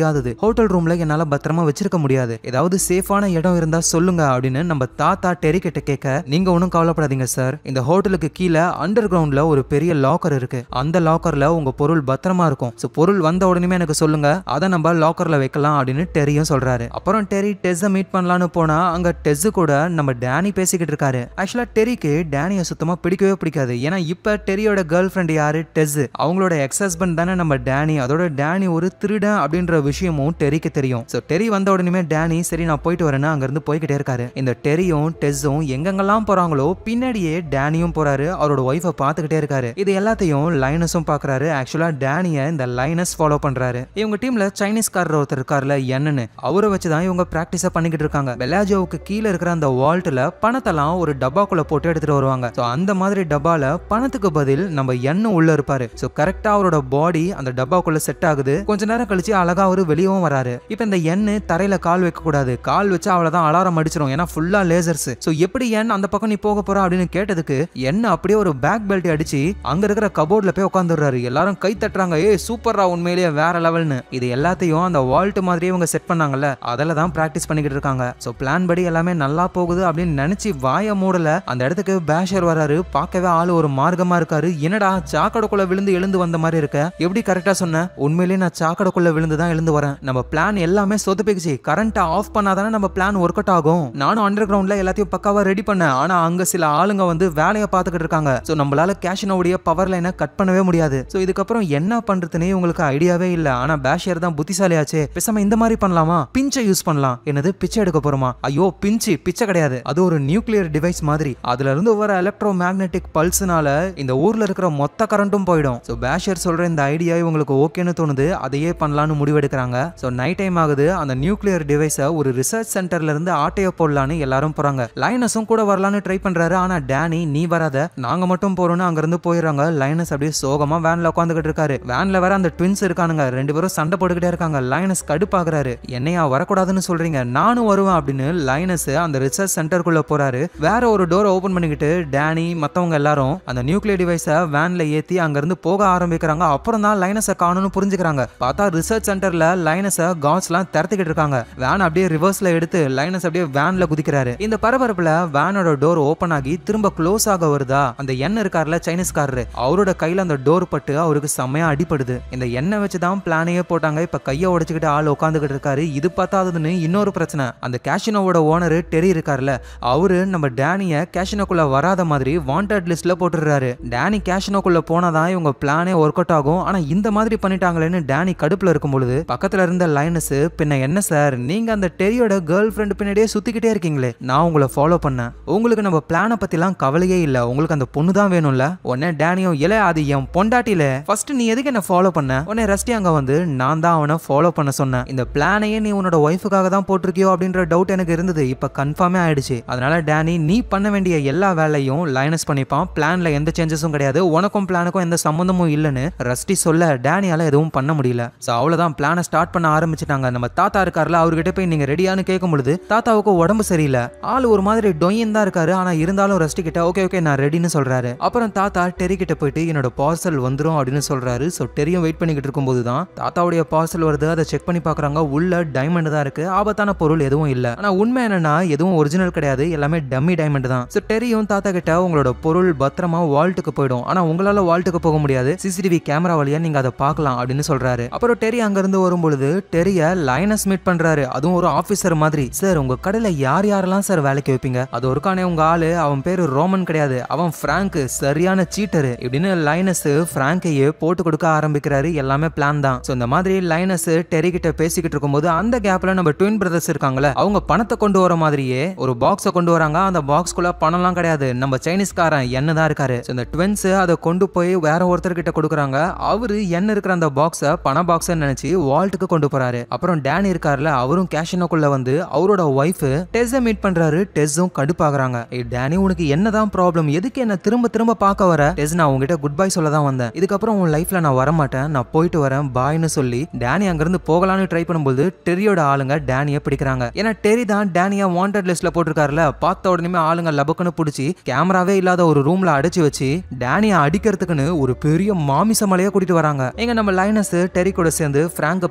முடியாதது ஹோட்டல் ரூம்ல என்னால பத்திரமா வச்சிருக்க முடியாது ஏதாவது சேஃபான இடம் இருந்தா சொல்லுங்க அப்படின்னு நம்ம தாத்தா டெரி கிட்ட கேட்க நீங்க ஒன்றும் கவலைப்படாதீங்க சார் இந்த ஹோட்டலுக்கு கீழே அண்டர் கிரவுண்ட்ல ஒரு பெரிய லாக்கர் இருக்கு அந்த லாக்கர்ல உங்க பொருள் பத்திரமா இருக்கும் ஸோ பொருள் வந்த உடனே எனக்கு சொல்லுங்க அதை நம்ம லாக்கர்ல வைக்கலாம் அப்படின்னு டெரியும் சொல்றாரு அப்புறம் டெரி டெஸ்ஸை மீட் பண்ணலான்னு போனா அங்க டெஸ் கூட நம்ம டேனி பேசிக்கிட்டு இருக்காரு ஆக்சுவலா டெரிக்கு டேனியை சுத்தமா பிடிக்கவே பிடிக்காது ஏன்னா இப்ப டெரியோட கேர்ள் ஃப்ரெண்ட் யாரு டெஸ் அவங்களோட எக்ஸ் ஹஸ்பண்ட் தானே நம்ம டேனி அதோட டேனி ஒரு திருடன் அப்படின்ற விஷயமும் டெரிக்கு தெரியும் ஸோ டெரி வந்த உடனே டேனி சரி நான் போயிட்டு வரேன்னு அங்கிருந்து போய்கிட்டே இருக்காரு இந்த டெரியும் டெஸ்ஸும் எங்கெங்கெல்லாம் போறாங்களோ பின்னாடியே டேனியும் போறாரு அவரோட ஒய்ஃபை பார்த்துக்கிட்டே இருக்காரு இது எல்லாத்தையும் லைனஸும் பாக்குறாரு ஆக்சுவலா டேனிய இந்த லைனஸ் ஃபாலோ பண்றாரு இவங்க டீம்ல சைனீஸ்காரர் ஒருத்தர் இருக்கார்ல என்னன்னு அவரை வச்சுதான் இவங்க பிராக்டிஸா பண்ணிக்கிட்டு இருக்காங்க பெலாஜோவுக்கு கீழே இருக்கிற அந்த வால்ட்ல பணத்தெல்லாம் ஒரு டப்பாக்குள்ள போட்டு எடுத்துட்டு வருவாங்க ஸோ அந்த மாதிரி டப்பால பணத்துக்கு பதில் நம்ம எண்ணெய் உள்ள இருப்பாரு ஸோ கரெக்டா அவரோட பாடி அந்த டப்பாக்குள்ள செட் ஆகுது கொஞ்ச நேரம் கழிச்சு அழகா அவரு வெளியவும் வராரு இப்போ இந்த எண்ணெய் தரையில கால் வைக்க கூடாது கால் வச்சா அவ்வளவுதான் அலாரம் அடிச்சிரும் ஏன்னா ஃபுல்லா லேசர்ஸ் ஸோ எப்படி எண் அந்த பக்கம் நீ போக போற அப்படின்னு கேட்டதுக்கு எண்ணெய் அப்படியே ஒரு பேக் பெல்ட் அடிச்சு அங்க இருக்கிற கபோர்ட்ல போய் உட்காந்துடுறாரு எல்லாரும் கை தட்டுறாங்க ஏ சூப்பரா உண்மையிலேயே வேற லெவல்னு இது எல்லாத்தையும் அந்த வால்ட் மாதிரியே இவங்க செட் பண்ணாங்கல்ல அதில் தான் ப்ராக்டிஸ் பண்ணிக்கிட்டு இருக்காங்க ஸோ பிளான் படி எல்லாமே நல்லா போகுது அப்படின்னு நினைச்சு வாய மூடல அந்த இடத்துக்கு பேஷர் வராரு பார்க்கவே ஆளு ஒரு மார்க்கமா இருக்காரு என்னடா சாக்கடைக்குள்ள விழுந்து எழுந்து வந்த மாதிரி இருக்க எப்படி கரெக்டா சொன்ன உண்மையிலேயே நான் சாக்கடைக்குள்ள விழுந்து தான் எழுந்து வரேன் நம்ம பிளான் எல்லாமே சொதப்பிக்குச்சு கரண்ட்டை ஆஃப் பண்ணாதானே நம்ம பிளான் ஒர்க் அவுட் ஆகும் நானும் அண்டர் கிரவுண்ட்ல எல்லாத்தையும் பக்காவா ரெடி பண்ணேன் ஆனா அங்க சில ஆளுங்க வந்து வேலையை பார்த்துக்கிட்டு இருக்காங்க ஸோ நம்மளால கேஷினோடைய பவர் லைனை கட் பண்ணவே முடியாது ஸோ இதுக்கப்புறம் என்ன பண்றதுனே உங்களுக்கு ஐடியாவே இல்ல ஆனா பேஷியர் தான் புத்திசாலியாச்சே பேசாம இந்த மாதிரி பண்ணலாமா பிஞ்சை யூஸ் பண்ணலாம் என்னது பிச்சை எடுக்க போறோமா ஐயோ பிஞ்சு பிச்சை கிடையாது அது ஒரு நியூக்ளியர் டிவைஸ் மாதிரி அதுல இருந்து வர எலக்ட்ரோ மேக்னெட்டிக் பல்ஸ்னால இந்த ஊர்ல இருக்கிற மொத்த கரண்ட்டும் போயிடும் ஸோ பேஷர் சொல்ற இந்த ஐடியா இவங்களுக்கு ஓகேன்னு தோணுது அதையே பண்ணலாம்னு முடிவெடுக்கிறாங்க ஸோ நைட் டைம் ஆகுது அந்த நியூக்ளியர் டிவைஸை ஒரு ரிசர்ச் சென்டர்ல இருந்து ஆட்டைய போடலான்னு எல்லாரும் போறாங்க லைனஸும் கூட வரலான்னு ட்ரை பண்றாரு ஆனா டேனி நீ வராத நாங்க மட்டும் போறோம்னு அங்க இருந்து போயிடுறாங்க லைனஸ் அப்படியே சோகமா வேன்ல உட்காந்துக்கிட்டு இருக்காரு வேன்ல வேற அந்த ட்வின்ஸ் இருக்கானுங்க ரெண்டு பேரும் சண்டை போட்டுக்கிட்டே இருக்காங்க லைனஸ் கடுப்பாக்குறாரு என்னையா வரக்கூடாதுன்னு சொல்றீங்க நானும் வருவேன் அப்படின்னு லைனஸ் அந்த ரிசர்ச் சென்டருக்குள்ள போறாரு வேற ஒரு டோரை ஓபன் பண்ணிக்கிட்டு டேனி மத்தவங்க எல்லாரும் அந்த நியூக்ளியர் டிவைஸை வேன்ல ஏத்தி அங்க இருந்து போக ஆரம்பிக்கிறாங்க அப்புறம் தான் லைனஸை காணும்னு புரிஞ்சுக்கிறாங்க பார்த்தா ரிசர்ச் சென்டர்ல லைனஸை காட்ஸ்லாம் திறத்திக்கிட்டு இருக்காங்க வேன் அப்படியே ரிவர்ஸ்ல எடுத்து லைனஸ் அப்படியே வேன்ல குதிக்கிறாரு இந்த பரபரப்புல வேனோட டோர் ஓபன் ஆகி திரும்ப க்ளோஸ் ஆக வருதா அந்த எண்ணெய் இருக்கார்ல சைனீஸ்காரரு அவரோட கையில அந்த டோர் பட்டு அவருக்கு செம்மையா அடிப்படுது இந்த எண்ணெய் வச்சு தான் பிளானையே போட்டாங்க இப்ப கையை உடைச்சுக்கிட்டு ஆள் உட்காந்துக்கிட்டு இருக்காரு இது பார்த்தாததுன்னு இன்னொரு பிரச்சனை அந்த கேஷினோவோட ஓனர் டெரி இருக்கார்ல அவரு நம்ம டேனிய கேஷினோக்குள்ள வராத மாதிரி வாண்டட் லிஸ்ட்ல போட்டுடுறாரு டேனி கேஷினோக்குள்ள போனாதான் இவங்க பிளானே ஒர்க் அவுட் ஆகும் ஆனா இந்த மாதிரி பண்ணிட்டாங்களேன்னு டேனி கடுப்புல இருக்கும் பொழுது பக்கத்துல இருந்த லைனஸ் பின்ன என்ன சார் நீங்க அந்த டெரியோட கேர்ள் ஃப்ரெண்ட் பின்னாடியே சுத்திக்கிட்டே இருக்கீங்களே நான் உங்களை ஃபாலோ பண்ணேன் உங்களுக்கு நம்ம பிளானை பத்திலாம் கவலையே இல்ல உங்களுக்கு அந்த பொண்ணு தான் வேணும்ல உடனே டேனியும் இல்ல அது என் பொண்டாட்டில ஃபர்ஸ்ட் நீ எதுக்கு என்ன ஃபாலோ பண்ண உடனே ரஸ்டி அங்க வந்து நான் தான் அவனை ஃபாலோ பண்ண சொன்னேன் இந்த பிளானையே நீ உன்னோட ஒய்ஃபுக்காக தான் போட்டிருக்கியோ அப்படின்ற டவுட் எனக்கு இருந்தது இப்ப கன்ஃபார்மே ஆயிடுச்சு அதனால டேனி நீ பண்ண வேண்டிய எல்லா வேலையும் லைனஸ் பண்ணிப்பான் பிளான்ல எந்த சேஞ்சஸும் கிடையாது உனக்கும் பிளானுக்கும் எந்த சம்மந்தமும் இல்லைன்னு ரஸ்டி சொல்ல டேனியால எதுவும் பண்ண முடியல ஸோ அவ்வளவுதான் பிளானை ஸ்டார்ட் பண்ண ஆரம்பிச்சிட்டாங்க நம்ம தாத்தா இருக்கார்ல அவர்கிட்ட போய் நீங்க ரெடியான்னு கேட்கும் பொழுது தாத்தாவுக்கு உடம்பு சரியில்லை ஆள் ஒரு மாதிரி டொயின் தான் இருக்காரு ஆனா இருந்தாலும் ரஸ்டி கிட்ட ஓகே ஓகே நான் ரெடின்னு சொல்றாரு அப்புறம் தாத்தா டெரி கிட்ட போயிட்டு என்னோட பார்சல் வந்துரும் அப்படின்னு சொல்றாரு ஸோ டெரியும் வெயிட் பண்ணிக்கிட்டு இருக்கும்போது தான் தாத்தாவுடைய பார்சல் வருது அதை செக் பண்ணி பார்க்கறாங்க உள்ள டைமண்ட் தான் இருக்கு ஆபத்தான பொருள் எதுவும் இல்ல ஆனா உண்மை என்னன்னா எதுவும் ஒரிஜினல் கிடையாது எல்லாமே டம்மி டைமண்ட் தான் ஸோ டெரியும் தாத்தா கிட்ட உங்களோட பொருள் பத்திரமா வால்ட்டுக்கு போயிடும் ஆனா உங்களால வால்ட்டுக்கு போக முடியாது சிசிடிவி கேமரா வழியா நீங்க அதை பார்க்கலாம் அப்படின்னு சொல்றாரு அப்புறம் டெரி அங்கிருந்து வரும்பொழுது டெரிய லைனஸ் மீட் பண்றாரு அதுவும் ஒரு ஆபீசர் மாதிரி சார் உங்க கடையில யார் யாரெல்லாம் சார் வேலைக்கு வைப்பீங்க அது ஒருக்கானே உங்க ஆளு அவன் பேரு ரோமன் கிடையாது அவன் பிராங்க் சரியான சீட்டரு இப்படின்னு லைனஸ் பிராங்கையே போட்டு கொடுக்க ஆரம்பிக்கிறாரு எல்லாமே பிளான் தான் ஸோ இந்த மாதிரி லைனஸ் டெரி கிட்ட பேசிக்கிட்டு இருக்கும்போது அந்த கேப்ல நம்ம ட்வின் பிரதர்ஸ் இருக்காங்களே அவங்க பணத்தை கொண்டு வர மாதிரியே ஒரு பாக்ஸை கொண்டு வராங்க அந்த பாக்ஸ்குள்ள பணம்லாம் கிடையாது நம்ம சைனீஸ்காரன் என்ன தான் இருக்காரு ஸோ இந்த ட்வின்ஸ் அதை கொண்டு போய் வேற ஒருத்தர் கிட்ட கொடுக்குறாங்க அவரு என்ன இருக்கிற அந்த பாக்ஸை பண பாக்ஸ் நினைச்சு வால்ட்டுக்கு கொண்டு போறாரு அப்புறம் டேனி இருக்காருல அவரும் கேஷினோக்குள்ள வந்து அவரோட ஒய்ஃப் டெஸ்ஸை மீட் பண்றாரு டெஸ்ஸும் கடுப்பாகுறாங்க ஏய் டேனி உனக்கு என்னதான் ப்ராப்ளம் எதுக்கு என்ன திரும்ப திரும்ப பார்க்க வர டெஸ் நான் உங்ககிட்ட குட் பை சொல்ல தான் வந்தேன் இதுக்கப்புறம் உன் லைஃப்ல நான் வர மாட்டேன் நான் போயிட்டு வரேன் பாய்னு சொல்லி டேனி அங்கிருந்து போகலான்னு ட்ரை பண்ணும்போது டெரியோட ஆளுங்க டேனியை பிடிக்கிறாங்க ஏன்னா டெரி தான் டேனியா வாண்டட் லிஸ்ட்ல போட்டிருக்காருல பார்த்த உடனே ஆளுங்க லபக்குன்னு பிடிச்சி கேமராவே இல்லாத ஒரு ரூம்ல அடைச்சு வச்சு டேனியா அடிக்கிறதுக்குன்னு ஒரு பெரிய மாமிச மலையை கூட்டிட்டு வராங்க எங்க நம்ம லைனஸ் டெரி கூட சேர்ந்து பிராங்க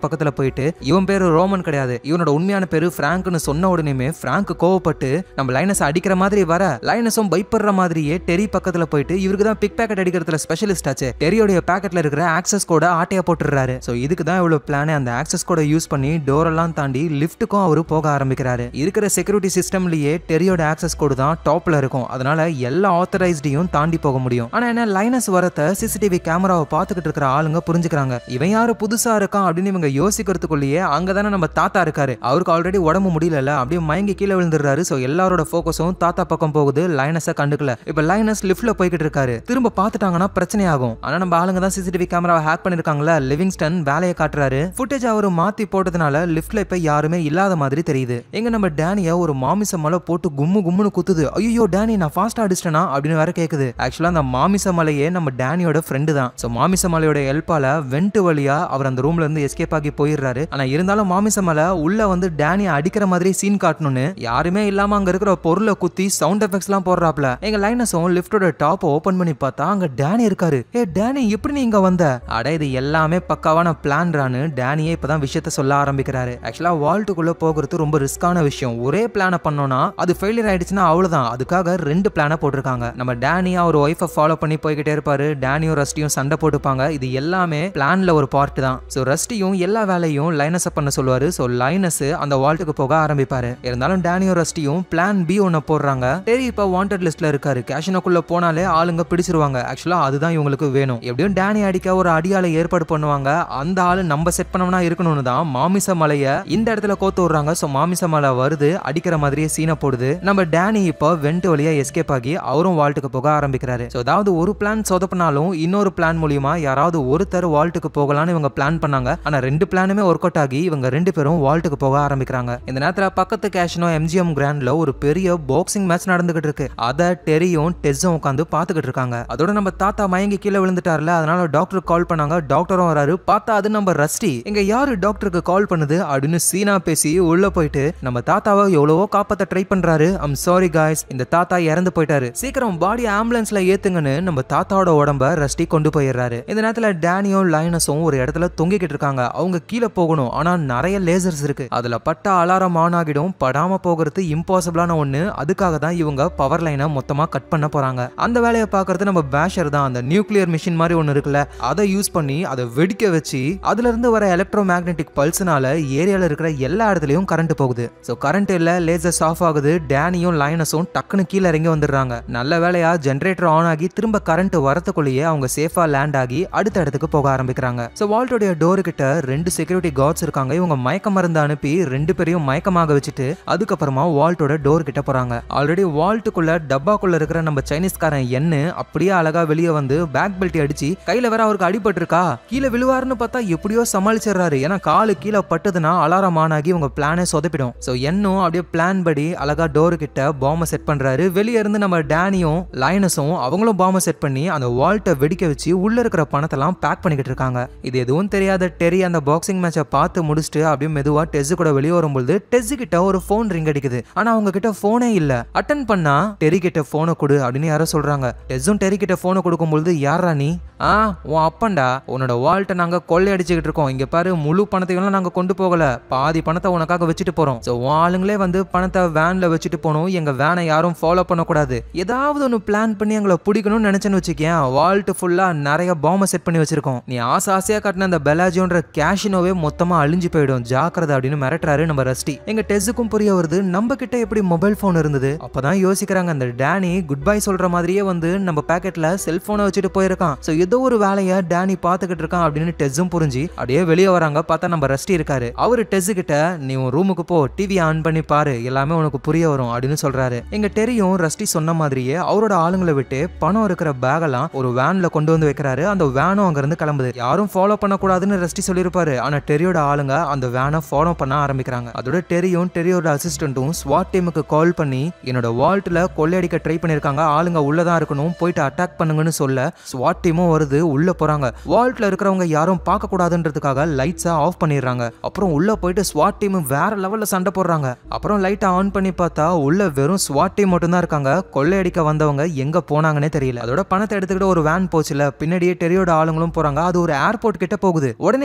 பக்கத்துல போயிட்டு இவன் பேரு ரோமன் கிடையாது இவனோட உண்மையான பேரு பிராங்க்னு சொன்ன உடனேமே பிராங்க் கோவப்பட்டு நம்ம லைனஸ் அடிக்கிற மாதிரி வர லைனஸும் பயப்படுற மாதிரியே டெரி பக்கத்துல போயிட்டு இவருக்கு தான் பிக் பேக்கெட் அடிக்கிறதுல ஸ்பெஷலிஸ்ட் ஆச்சு டெரியோடைய பேக்கெட்ல இருக்கிற ஆக்சஸ் கோட ஆட்டையா போட்டுறாரு சோ இதுக்கு தான் இவ்வளவு பிளானே அந்த ஆக்சஸ் கோட யூஸ் பண்ணி டோர் எல்லாம் தாண்டி லிஃப்ட்டுக்கும் அவரு போக ஆரம்பிக்கிறாரு இருக்கிற செக்யூரிட்டி சிஸ்டம்லயே டெரியோட ஆக்சஸ் கோடு தான் டாப்ல இருக்கும் அதனால எல்லா ஆத்தரைஸ்டையும் தாண்டி போக முடியும் ஆனா என்ன லைனஸ் வரத்த சிசிடிவி கேமராவை பார்த்துக்கிட்டு இருக்கிற ஆளுங்க புரிஞ்சுக்கிறாங்க இவன் யாரு புதுசா இருக்கான் அப்படின்னு இவங்க யோசிக்கிறதுக்குள்ளேயே அங்கதானே நம்ம தாத்தா இருக்காரு அவருக்கு ஆல்ரெடி உடம்பு முடியல அப்படியே மயங்கி கீழே விழுந்துடுறாரு சோ எல்லாரோட போக்கஸும் தாத்தா பக்கம் போகுது லைனஸை கண்டுக்கல இப்ப லைனஸ் லிஃப்ட்ல போய்கிட்டு இருக்காரு திரும்ப பார்த்துட்டாங்கன்னா பிரச்சனை ஆகும் ஆனா நம்ம ஆளுங்க தான் சிசிடிவி கேமராவை ஹேக் பண்ணிருக்காங்களா லிவிங்ஸ்டன் வேலையை காட்டுறாரு ஃபுட்டேஜ் அவர் மாத்தி போட்டதுனால லிஃப்ட்ல இப்ப யாருமே இல்லாத மாதிரி தெரியுது எங்க நம்ம டேனிய ஒரு மாமிச மலை போட்டு கும்மு கும்முன்னு குத்துது ஐயோ டேனி நான் ஃபாஸ்டா அடிச்சிட்டேனா அப்படின்னு வேற கேக்குது ஆக்சுவலா அந்த மாமிச மலையே நம்ம டேனியோட ஃப்ரெண்டு தான் சோ மாமிச மலையோட ஹெல்ப்பால வெண்ட் வழியா அவர் அந்த ரூம்ல இருந்து எஸ்கேப் ஆகி போயிடுறாரு ஆனா இருந்தாலும் மாமிச மலை உள்ள வந்து டேனிய அடிக்கிற மாதிரி சீன் காட்டணும்னு யாருமே இல்லாம அங்க இருக்கிற பொருளை குத்தி சவுண்ட் எஃபெக்ட்ஸ் எல்லாம் போடுறாப்ல எங்க லைனஸும் லிஃப்டோட டாப் ஓபன் பண்ணி பார்த்தா அங்க டேனி இருக்காரு ஏ டேனி எப்படி நீ இங்க வந்த அட இது எல்லாமே பக்காவான பிளான்றான்னு டேனியே இப்பதான் விஷயத்த சொல்ல ஆரம்பிக்கிறாரு ஆக்சுவலா வால்ட்டுக்குள்ள போகிறது ரொம்ப ரிஸ்கான விஷயம் ஒரே பிளானை பண்ணோம்னா அது ஃபெயிலியர் ஆயிடுச்சுன்னா அவ்வளவுதான் அதுக்காக ரெண்டு பிளானை போட்டிருக்காங்க நம்ம டேனி அவர் ஒய்ஃபை ஃபாலோ பண்ணி போய்கிட்டே இருப்பாரு டேனியும் ரஸ்டியும் சண்டை போட்டுப்பாங்க இது எல்லாமே பிளான்ல ஒரு பார்ட் தான் ஸோ ரஸ்டியும் எல்லா வேலையும் லைனஸ் பண்ண சொல்லுவாரு ஸோ லைனஸ் அந்த வால்ட்டுக்கு போக ஆரம்பிப்பாரு இருந்தாலும் டேனியும் ரஸ்டியும் பிளான் பி ஒன்னு போடுறாங்க டெரி இப்போ வாண்டட் லிஸ்ட்ல இருக்காரு கேஷினோக்குள்ள போனாலே ஆளுங்க பிடிச்சிருவாங்க ஆக்சுவலா அதுதான் இவங்களுக்கு வேணும் எப்படியும் டேனி அடிக்க ஒரு அடியால ஏற்பாடு பண்ணுவாங்க அந்த ஆளு நம்ம செட் பண்ணவனா இருக்கணும்னு தான் மாமிச மலைய இந்த இடத்துல கோத்து விடுறாங்க ஸோ மாமிச மலை வருது அடிக்கிற மாதிரியே சீனை போடுது நம்ம டேனி இப்போ வெண்ட் வழியா எஸ்கேப் ஆகி அவரும் வால்ட்டுக்கு போக ஆரம்பிக்கிறாரு ஸோ அதாவது ஒரு பிளான் சொதப்பினாலும் இன்னொரு பிளான் மூலியமா யாராவது ஒருத்தர் வால்ட்டுக்கு போகலாம்னு இவங்க பிளான் பண்ணாங்க ஆனா ரெண்டு பிளானுமே ஒர்க் அவுட் ஆகி இவங்க ரெண்டு பேரும் வால்ட்டுக்கு போக ஆரம்பிக்கிறாங்க இந்த நேரத்துல பக்கத்து கேஷனோ எம்ஜிஎம் கிராண்ட்ல ஒரு பெரிய பாக்ஸிங் மேட்ச் நடந்துகிட்டு இருக்கு அதை டெரியும் டெஸ்ஸும் உட்காந்து பாத்துக்கிட்டு இருக்காங்க அதோட நம்ம தாத்தா மயங்கி கீழே விழுந்துட்டார்ல அதனால டாக்டர் கால் பண்ணாங்க டாக்டரும் வராரு பார்த்தா அது நம்ம ரஸ்டி இங்க யாரு டாக்டருக்கு கால் பண்ணுது அப்படின்னு சீனா பேசி உள்ள போயிட்டு நம்ம தாத்தாவை எவ்வளவோ காப்பாத்த ட்ரை பண்றாரு ஐம் சாரி காய்ஸ் இந்த தாத்தா இறந்து போயிட்டாரு சீக்கிரம் பாடி ஆம்புலன்ஸ்ல ஏத்துங்கன்னு நம்ம தாத்தாவோட உடம்ப ரஸ்டி கொண்டு போயிடுறாரு இந்த நேரத்துல டேனியும் லைனஸும் ஒரு இடத்துல தொங்கிக்கிட்டு இருக்காங்க அவங்க கீழே போகணும் ஆனா நிறைய லேசர்ஸ் இருக்கு அதுல பட்ட அலாரம் ஆன் ஆகிடும் படாம போகிறது இம்பாசிபிளான ஒண்ணு அதுக்காக தான் இவங்க பவர் லைனை மொத்தமா கட் பண்ண போறாங்க அந்த வேலையை பார்க்கறது நம்ம பேஷர் தான் அந்த நியூக்ளியர் மிஷின் மாதிரி ஒன்று இருக்குல்ல அதை யூஸ் பண்ணி அதை வெடிக்க வச்சு அதுல இருந்து வர எலக்ட்ரோ மேக்னெட்டிக் பல்ஸ்னால ஏரியால இருக்கிற எல்லா இடத்துலயும் கரண்ட் போகுது ஸோ கரண்ட் இல்ல லேசர்ஸ் ஆஃப் ஆகுது டேனியும் லைனஸும் டக்குன்னு கீழே இறங்கி வந்துடுறாங்க நல்ல வேலையா ஜென்ரேட்டர் ஆன் ஆகி திரும்ப கரண்ட் வரத்துக்குள்ளேயே அவங்க சேஃபா லேண்ட் ஆகி அடுத்த இடத்துக்கு போக ஆரம்பிக்கிறாங்க ஸோ வால்ட்டோடைய டோர் கிட்ட ரெண்டு செக்யூரிட்டி கார்ட்ஸ் இருக்காங்க இவங்க மயக்க மருந்து அனுப்பி ரெண்டு பேரையும் மயக்கமாக வச்சுட்டு அதுக்கப்புறமா வால்ட்டோட டோர் கிட்ட போறாங்க ஆல்ரெடி வால்ட்டுக்குள்ள டப்பாக்குள்ள இருக்கிற நம்ம சைனீஸ்காரன் எண்ணு அப்படியே அழகா வெளியே வந்து பேக் பெல்ட் அடிச்சு கையில வேற அவருக்கு அடிபட்டு இருக்கா கீழே விழுவாருன்னு பார்த்தா எப்படியோ சமாளிச்சிடுறாரு ஏன்னா காலு கீழே பட்டதுன்னா அலாரம் ஆன் ஆகி உங்க பிளானே சொதப்பிடும் ஸோ என்னும் அப்படியே பிளான் படி அழகா டோர் கிட்ட பாம்பை செட் பண்றாரு வெளியே இருந்து நம்ம டேனியும் லைனஸும் அவங்களும் பாம்பை செட் பண்ணி அந்த வால்ட்டை வெடிக்க வச்சு உள்ள இருக்கிற பணத்தெல்லாம் பேக் பண்ணிக்கிட்டு இருக்காங்க இது எதுவும் தெரியாத டெரி அந்த பாக்ஸிங் மேட்சை பார்த்து முடிச்சுட்டு அப்படியே மெதுவா டெஸ் கூட வெளியே வரும்பொழுது டெஸ் கிட்ட ஒரு ஃபோன் ரிங் அடிக்குது ஆனா அவங்க கிட்ட போனே இல்ல அட்டன் பண்ணா டெரி கிட்ட போனை கொடு அப்படின்னு யாரோ சொல்றாங்க டெஸ்ஸும் டெரி கிட்ட போனை கொடுக்கும்பொழுது யாரா நீ ஆ உன் அப்பன்டா உன்னோட வால்ட்டை நாங்க கொள்ளையடிச்சுக்கிட்டு இருக்கோம் இங்க பாரு முழு பணத்தையும் நாங்க கொண்டு போகல பாதி பணத்தை உனக்காக வச்சுட்டு போறோம் ஸோ உன் ஆளுங்களே வந்து பணத்தை வேன்ல வச்சுட்டு போகணும் எங்க வேனை யாரும் ஃபாலோ பண்ணக்கூடாது ஏதாவது ஒன்று பிளான் பண்ணி எங்களை பிடிக்கணும்னு நினைச்சேன்னு வச்சுக்கேன் வால்ட் ஃபுல்லா நிறைய பாம்பை செட் பண்ணி வச்சிருக்கோம் நீ ஆசை ஆசையா கட்டின அந்த பெலாஜியோன்ற கேஷினோவே மொத்தமா அழிஞ்சு போயிடும் ஜாக்கிரதை அப்படின்னு மிரட்டுறாரு நம்ம ரஸ்டி எங்க டெஸ்ஸுக்கும் புரிய வருது நம்ம கிட்ட எப்படி மொபைல் ஃபோன் இருந்தது அப்பதான் யோசிக்கிறாங்க அந்த டேனி குட் பை சொல்ற மாதிரியே வந்து நம்ம பேக்கெட்ல செல்போனை வச்சுட்டு போயிருக்கான் ஸோ ஏதோ ஒரு வேலையை டேனி பார்த்துக்கிட்டு இருக்கான் அப்படின்னு டெஸ்ஸும் புரிஞ்சு அப்படியே வெளியே வராங்க பார்த்தா நம்ம ரஸ்டி இருக்காரு அவரு டெஸ் கிட்ட நீ உன் ரூமுக்கு போ டிவி ஆன் பண்ணி பாரு எல்லாமே உனக்கு புரிய வரும் அப்படின்னு சொல்றாரு எங்க டெரியும் ரஸ்டி சொன்ன மாதிரியே அவரோட ஆளுங்களை விட்டு பணம் இருக்கிற பேகெல்லாம் ஒரு வேன்ல கொண்டு வந்து வைக்கிறாரு அந்த வேனும் அங்க இருந்து கிளம்புது யாரும் ஃபாலோ பண்ணக்கூடாதுன்னு ரஸ்டி சொல்லியிருப்பாரு ஆனா டெரியோட ஆளுங்க அந்த வேனை ஃபாலோ பண்ண ஆரம்பிக்கிறாங்க அதோட டெரியும் டெரியோட அசிஸ்டன்ட்டும் ஸ்வாட் டீமுக்கு கால் பண்ணி என்னோட வால்ட்ல கொள்ளையடிக்க ட்ரை பண்ணிருக்காங்க ஆளுங்க உள்ளதான் இருக்கணும் போயிட்டு அட்டாக் பண்ணுங்கன்னு சொல்ல ஸ்வாட் டீமும் வருது உள்ள போறாங்க வால்ட்ல இருக்கிறவங்க யாரும் பார்க்க கூடாதுன்றதுக்காக லைட்ஸை ஆஃப் பண்ணிடுறாங்க அப்புறம் உள்ள போயிட்டு ஸ்வாட் டீம் வேற லெவல்ல சண்டை போடுறாங்க அப்புறம் லைட்டை ஆன் பண்ணி பார்த்தா உள்ள வெறும் ஸ்வாட் டீம் மட்டும் தான் இருக்காங்க கொள்ளையடிக்க வந்தவங்க எங்க போனாங்கன்னே தெரியல அதோட பணத்தை எடுத்துக்கிட்டு ஒரு வேன் போச்சுல பின்னாடியே டெரியோட ஆளுங்களும் போறாங்க அது ஒரு ஏர்போர்ட் கிட்ட போகுது உடனே இவங்க அந்த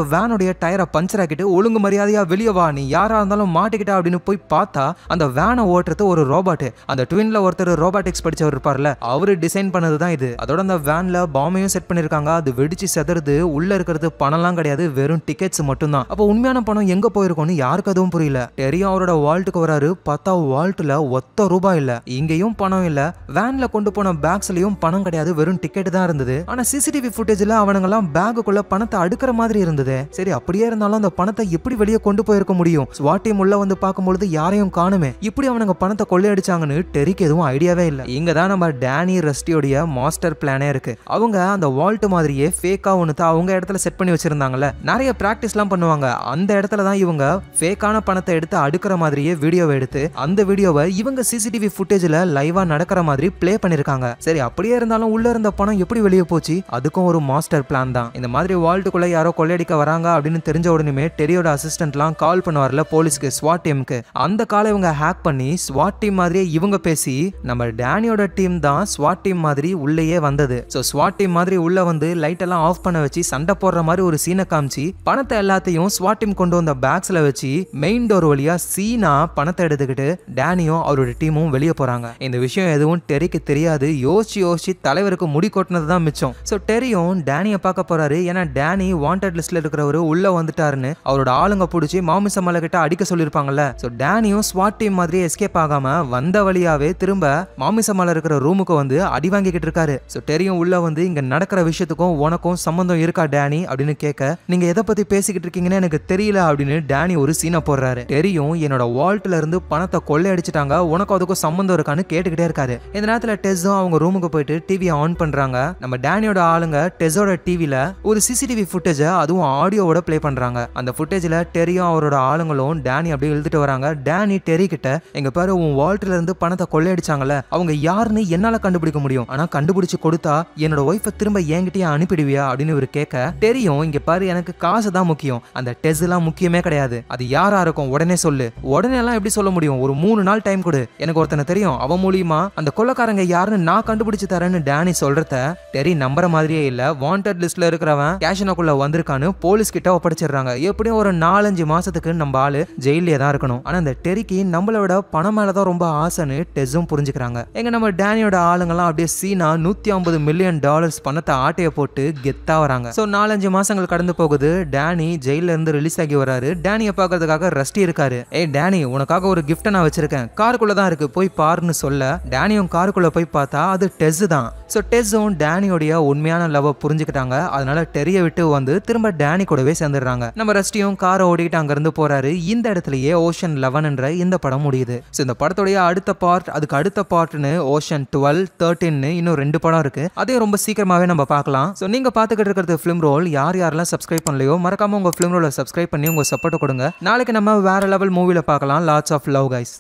வேனுடைய டயரை பஞ்சர் ஆக்கிட்டு ஒழுங்கு மரியாதையா வெளியே வா நீ யாரா இருந்தாலும் மாட்டிக்கிட்டா அப்படின்னு போய் பார்த்தா அந்த வேனை ஓட்டுறது ஒரு ரோபாட் அந்த ட்வின்ல ஒருத்தர் ரோபாட்டிக்ஸ் படிச்சவர் இருப்பார்ல அவரு டிசைன் பண்ணது தான் இது அதோட அந்த வேன்ல பாம்பையும் செட் பண்ணிருக்காங்க அது வெடிச்சு செதறது உள்ள இருக்கிறது பணம்லாம் கிடையாது வெறும் டிக்கெட்ஸ் மட்டும்தான் அப்போ உண்மையான பணம் எங்க போயிருக்கும்னு யாருக்கு அதுவும் புரியல தெரியும் அவரோட வால்ட்டுக்கு வராரு பார்த்தா வால்ட்ல ஒத்த ரூபாய் இல்ல இங்கேயும் பணம் இல்ல வேன்ல கொண்டு போன பேக்ஸ்லயும் பணம் கிடையாது வெறும் டிக்கெட் தான் இருந்தது ஆனா சிசிடிவி ஃபுட்டேஜ்ல அவனுங்கெல்லாம் பேக்குக்குள்ள பணத்தை அடுக்கிற மாதிரி இருந்தது சரி அப்படியே இருந்தாலும் அந்த பணத்தை எப்படி வெளியே கொண்டு போயிருக்க முடியும் ஸ்வாட் டீம் உள்ள வந்து பார்க்கும்பொழுது யாரையும் காணுமே இப்படி அவனுங்க பணத்தை கொள்ளையடிச்சாங்கன்னு டெரிக்கு எதுவும் ஐடியாவே இல்ல இங்க தான் நம்ம டேனி ரஸ்டியோடைய மாஸ்டர் பிளானே இருக்கு அவங்க அந்த வால்ட் மாதிரியே ஃபேக்கா ஒன்று அவங்க இடத்துல செட் பண்ணி வச்சிருந்தாங்கல்ல நிறைய ப்ராக்டிஸ்லாம் பண்ணுவாங்க அந்த இடத்துல தான் இவங்க ஃபேக்கான பணத்தை எடுத்து அடுக்கிற மாதிரியே வீடியோவை எடுத்து அந்த வீடியோவை இவங்க சிசிடிவி ஃபுட்டேஜில் லைவா நடக்கிற மாதிரி ப்ளே பண்ணிருக்காங்க சரி அப்படியே இருந்தாலும் உள்ள இருந்த பணம் எப்படி வெளியே போச்சு அதுக்கும் ஒரு மாஸ்டர் பிளான் தான் இந்த மாதிரி வால்ட்டுக்குள்ள யாரோ கொள்ளையடிக்க வராங்க அப்படின்னு தெரிஞ்ச உடனே டெரியோட அசிஸ்டன்ட்லாம் கால் பண்ணுவார்ல போலீஸ்க்கு ஸ்வாட் டீமுக்கு அந்த காலை இவங்க ஹேக் பண்ணி ஸ்வாட் டீம் மாதிரியே இவங்க பேசி நம்ம டேனியோட டீம் தான் ஸ்வாட் டீம் மாதிரி உள்ளேயே வந்தது ஸோ ஸ்வாட் டீம் மாதிரி உள்ள வந்து லைட் எல்லாம் ஆஃப் பண்ண வச்சு சண்டை போடுற மாதிரி ஒரு சீனை காமிச்சு பணத்தை எல்லாத்தையும் ஸ்வாட் டீம் கொண்டு வந்த பேக்ஸ்ல வச்சு மெயின் டோர் வழியா சீனா பணத்தை எடுத்துக்கிட்டு டேனியும் அவரோட டீமும் வெளியே போறாங்க இந்த விஷயம் எதுவும் டெரிக்கு தெரியாது யோசிச்சு யோசிச்சு தலைவருக்கு முடி கொட்டினது தான் மிச்சம் ஸோ டெரியும் டேனியை பார்க்க போறாரு ஏன்னா டேனி வாண்டட் லிஸ்ட்ல இருக்கிறவர் உள்ள வந்துட்டாருன்னு அவரோட ஆளுங்க பிடிச்சி மாமிச மலை கிட்ட அடிக்க சொல்லியிருப்பாங்கல்ல ஸோ டேனியும் ஸ்வாட் டீம் மாதிரி எஸ்கேப் ஆகாம வந்த வழியாவே திரும்ப மாமிச மலை இருக்கிற ரூமுக்கு வந்து அடி வாங்கிக்கிட்டு இருக்காரு ஸோ டெரியும் உள்ள வந்து இங்க நடக்கிற விஷயத்துக்கும் உனக்கும் சம்பந்தம் இருக்கா டேனி அப்படின்னு கேட்க நீங்க எதை பத்தி பேசிக்கிட்டு இருக்கீங்கன்னு எனக்கு தெரியல அப்படின்னு டேனி ஒரு சீனை போடுறாரு டெரியும் என்னோட வால்ட்ல இருந்து பணத்தை கொள்ளையடிச்சிட்டாங்க உனக்கு அதுக்கும் சம்பந்தம் இருக்கான்னு கேட்டுக்கிட்டே இருக்காரு இந்த நேரத்துல டெஸ்ஸும் அவங்க ரூமுக்கு போயிட்டு டிவியை ஆன் பண்றாங்க நம்ம டேனியோட ஆளுங்க டெஸ்ஸோட டிவில ஒரு சிசிடிவி ஃபுட்டேஜை அதுவும் ஆடியோவோட ப்ளே பண்றாங்க அந்த ஃபுட்டேஜ்ல டெரியும் அவரோட ஆளுங்களும் டேனி அப்படியே இழுத்துட்டு வராங்க டேனி டெரி கிட்ட எங்க பாரு உன் வால்ட்ல இருந்து பணத்தை கொள்ளையடிச்சாங்கல்ல அவங்க யாருன்னு என்னால கண்டுபிடிக்க முடியும் ஆனா கண்டுபிடிச்சு கொடுத்தா என்னோட ஒய்ஃபை திரும்ப என்கிட்டயே அனுப்பிடுவியா அப்படின்னு இவர் கேட்க தெரியும் இங்க பாரு எனக்கு காசு தான் முக்கியம் அந்த டெஸ் எல்லாம் முக்கியமே கிடையாது அது யாரா இருக்கும் உடனே சொல்லு உடனே எல்லாம் எப்படி சொல்ல முடியும் ஒரு மூணு நாள் டைம் கொடு எனக்கு ஒருத்தனை தெரியும் அவன் மூலியமா அந்த கொள்ளக்காரங்க யாருன்னு நான் கண்டுபிடிச்சு தரேன்னு டேனி சொல்றத டெரி நம்புற மாதிரியே இல்ல வாண்டட் லிஸ்ட்ல இருக்கிறவன் கேஷினோக்குள்ள வந்திருக்கான்னு போலீஸ் கிட்ட ஒப்படைச்சிடுறாங்க எப்படியும் ஒரு நாலஞ்சு மாசத்துக்கு நம்ம ஆளு ஜெயிலே தான் இருக்கணும் ஆனா இந்த டெரிக்கு நம்மளை விட பணம் மேலதான் ரொம்ப ஆசைன்னு டெஸும் புரிஞ்சுக்கிறாங்க எங்க நம்ம டேனியோட ஆளுங்கெல்லாம் அப்படியே சீனா நூத்தி ஐம்பது மில்லியன் டாலர்ஸ் பணத்தை ஆட்டைய போட்டு கெத்தா வராங்க சோ நாலஞ்சு மாசங்கள் கடந்து போகுது டேனி ஜெயில இருந்து ரிலீஸ் ஆகி வராரு டேனியை பார்க்கறதுக்காக ரஸ்டி இருக்காரு ஏய் டேனி உனக்காக ஒரு கிஃப்ட்டை நான் வச்சிருக்கேன் காருக்குள்ள தான் இருக்கு போய் பாருன்னு சொல்ல டேனியும் காருக்குள்ள போய் பார்த்தா அது டெஸ் தான் ஸோ டெஸ்ஸும் டேனியோடைய உண்மையான லவ்வை புரிஞ்சுக்கிட்டாங்க அதனால டெரியை விட்டு வந்து திரும்ப டேனி கூடவே சேர்ந்துடுறாங்க நம்ம ரஸ்டியும் காரை ஓடிக்கிட்டு அங்கிருந்து போறாரு இந்த இடத்துலயே ஓஷன் லெவன் என்ற இந்த படம் முடியுது ஸோ இந்த படத்துடைய அடுத்த பார்ட் அதுக்கு அடுத்த பார்ட்னு ஓஷன் டுவெல் தேர்ட்டின்னு இன்னும் ரெண்டு படம் இருக்கு அதையும் ரொம்ப சீக்கிரமாவே நம்ம பார்க்கலாம் ஸோ நீங்க பார்த்துக்கிட்டு இருக்கிறது ஃபிலிம் ரோல் யார் யாரெல்லாம் சப்ஸ்கிரைப் பண்ணலையோ மறக்காம உங்க ஃபிலிம் ரோலை சப்ஸ்கிரைப் பண்ணி உங்க சப்போர்ட் கொடுங்க நாளைக்கு நம்ம வேற லெவல் மூவில பார்க்கலாம் லாட்ஸ் ஆஃப் லவ் கைஸ்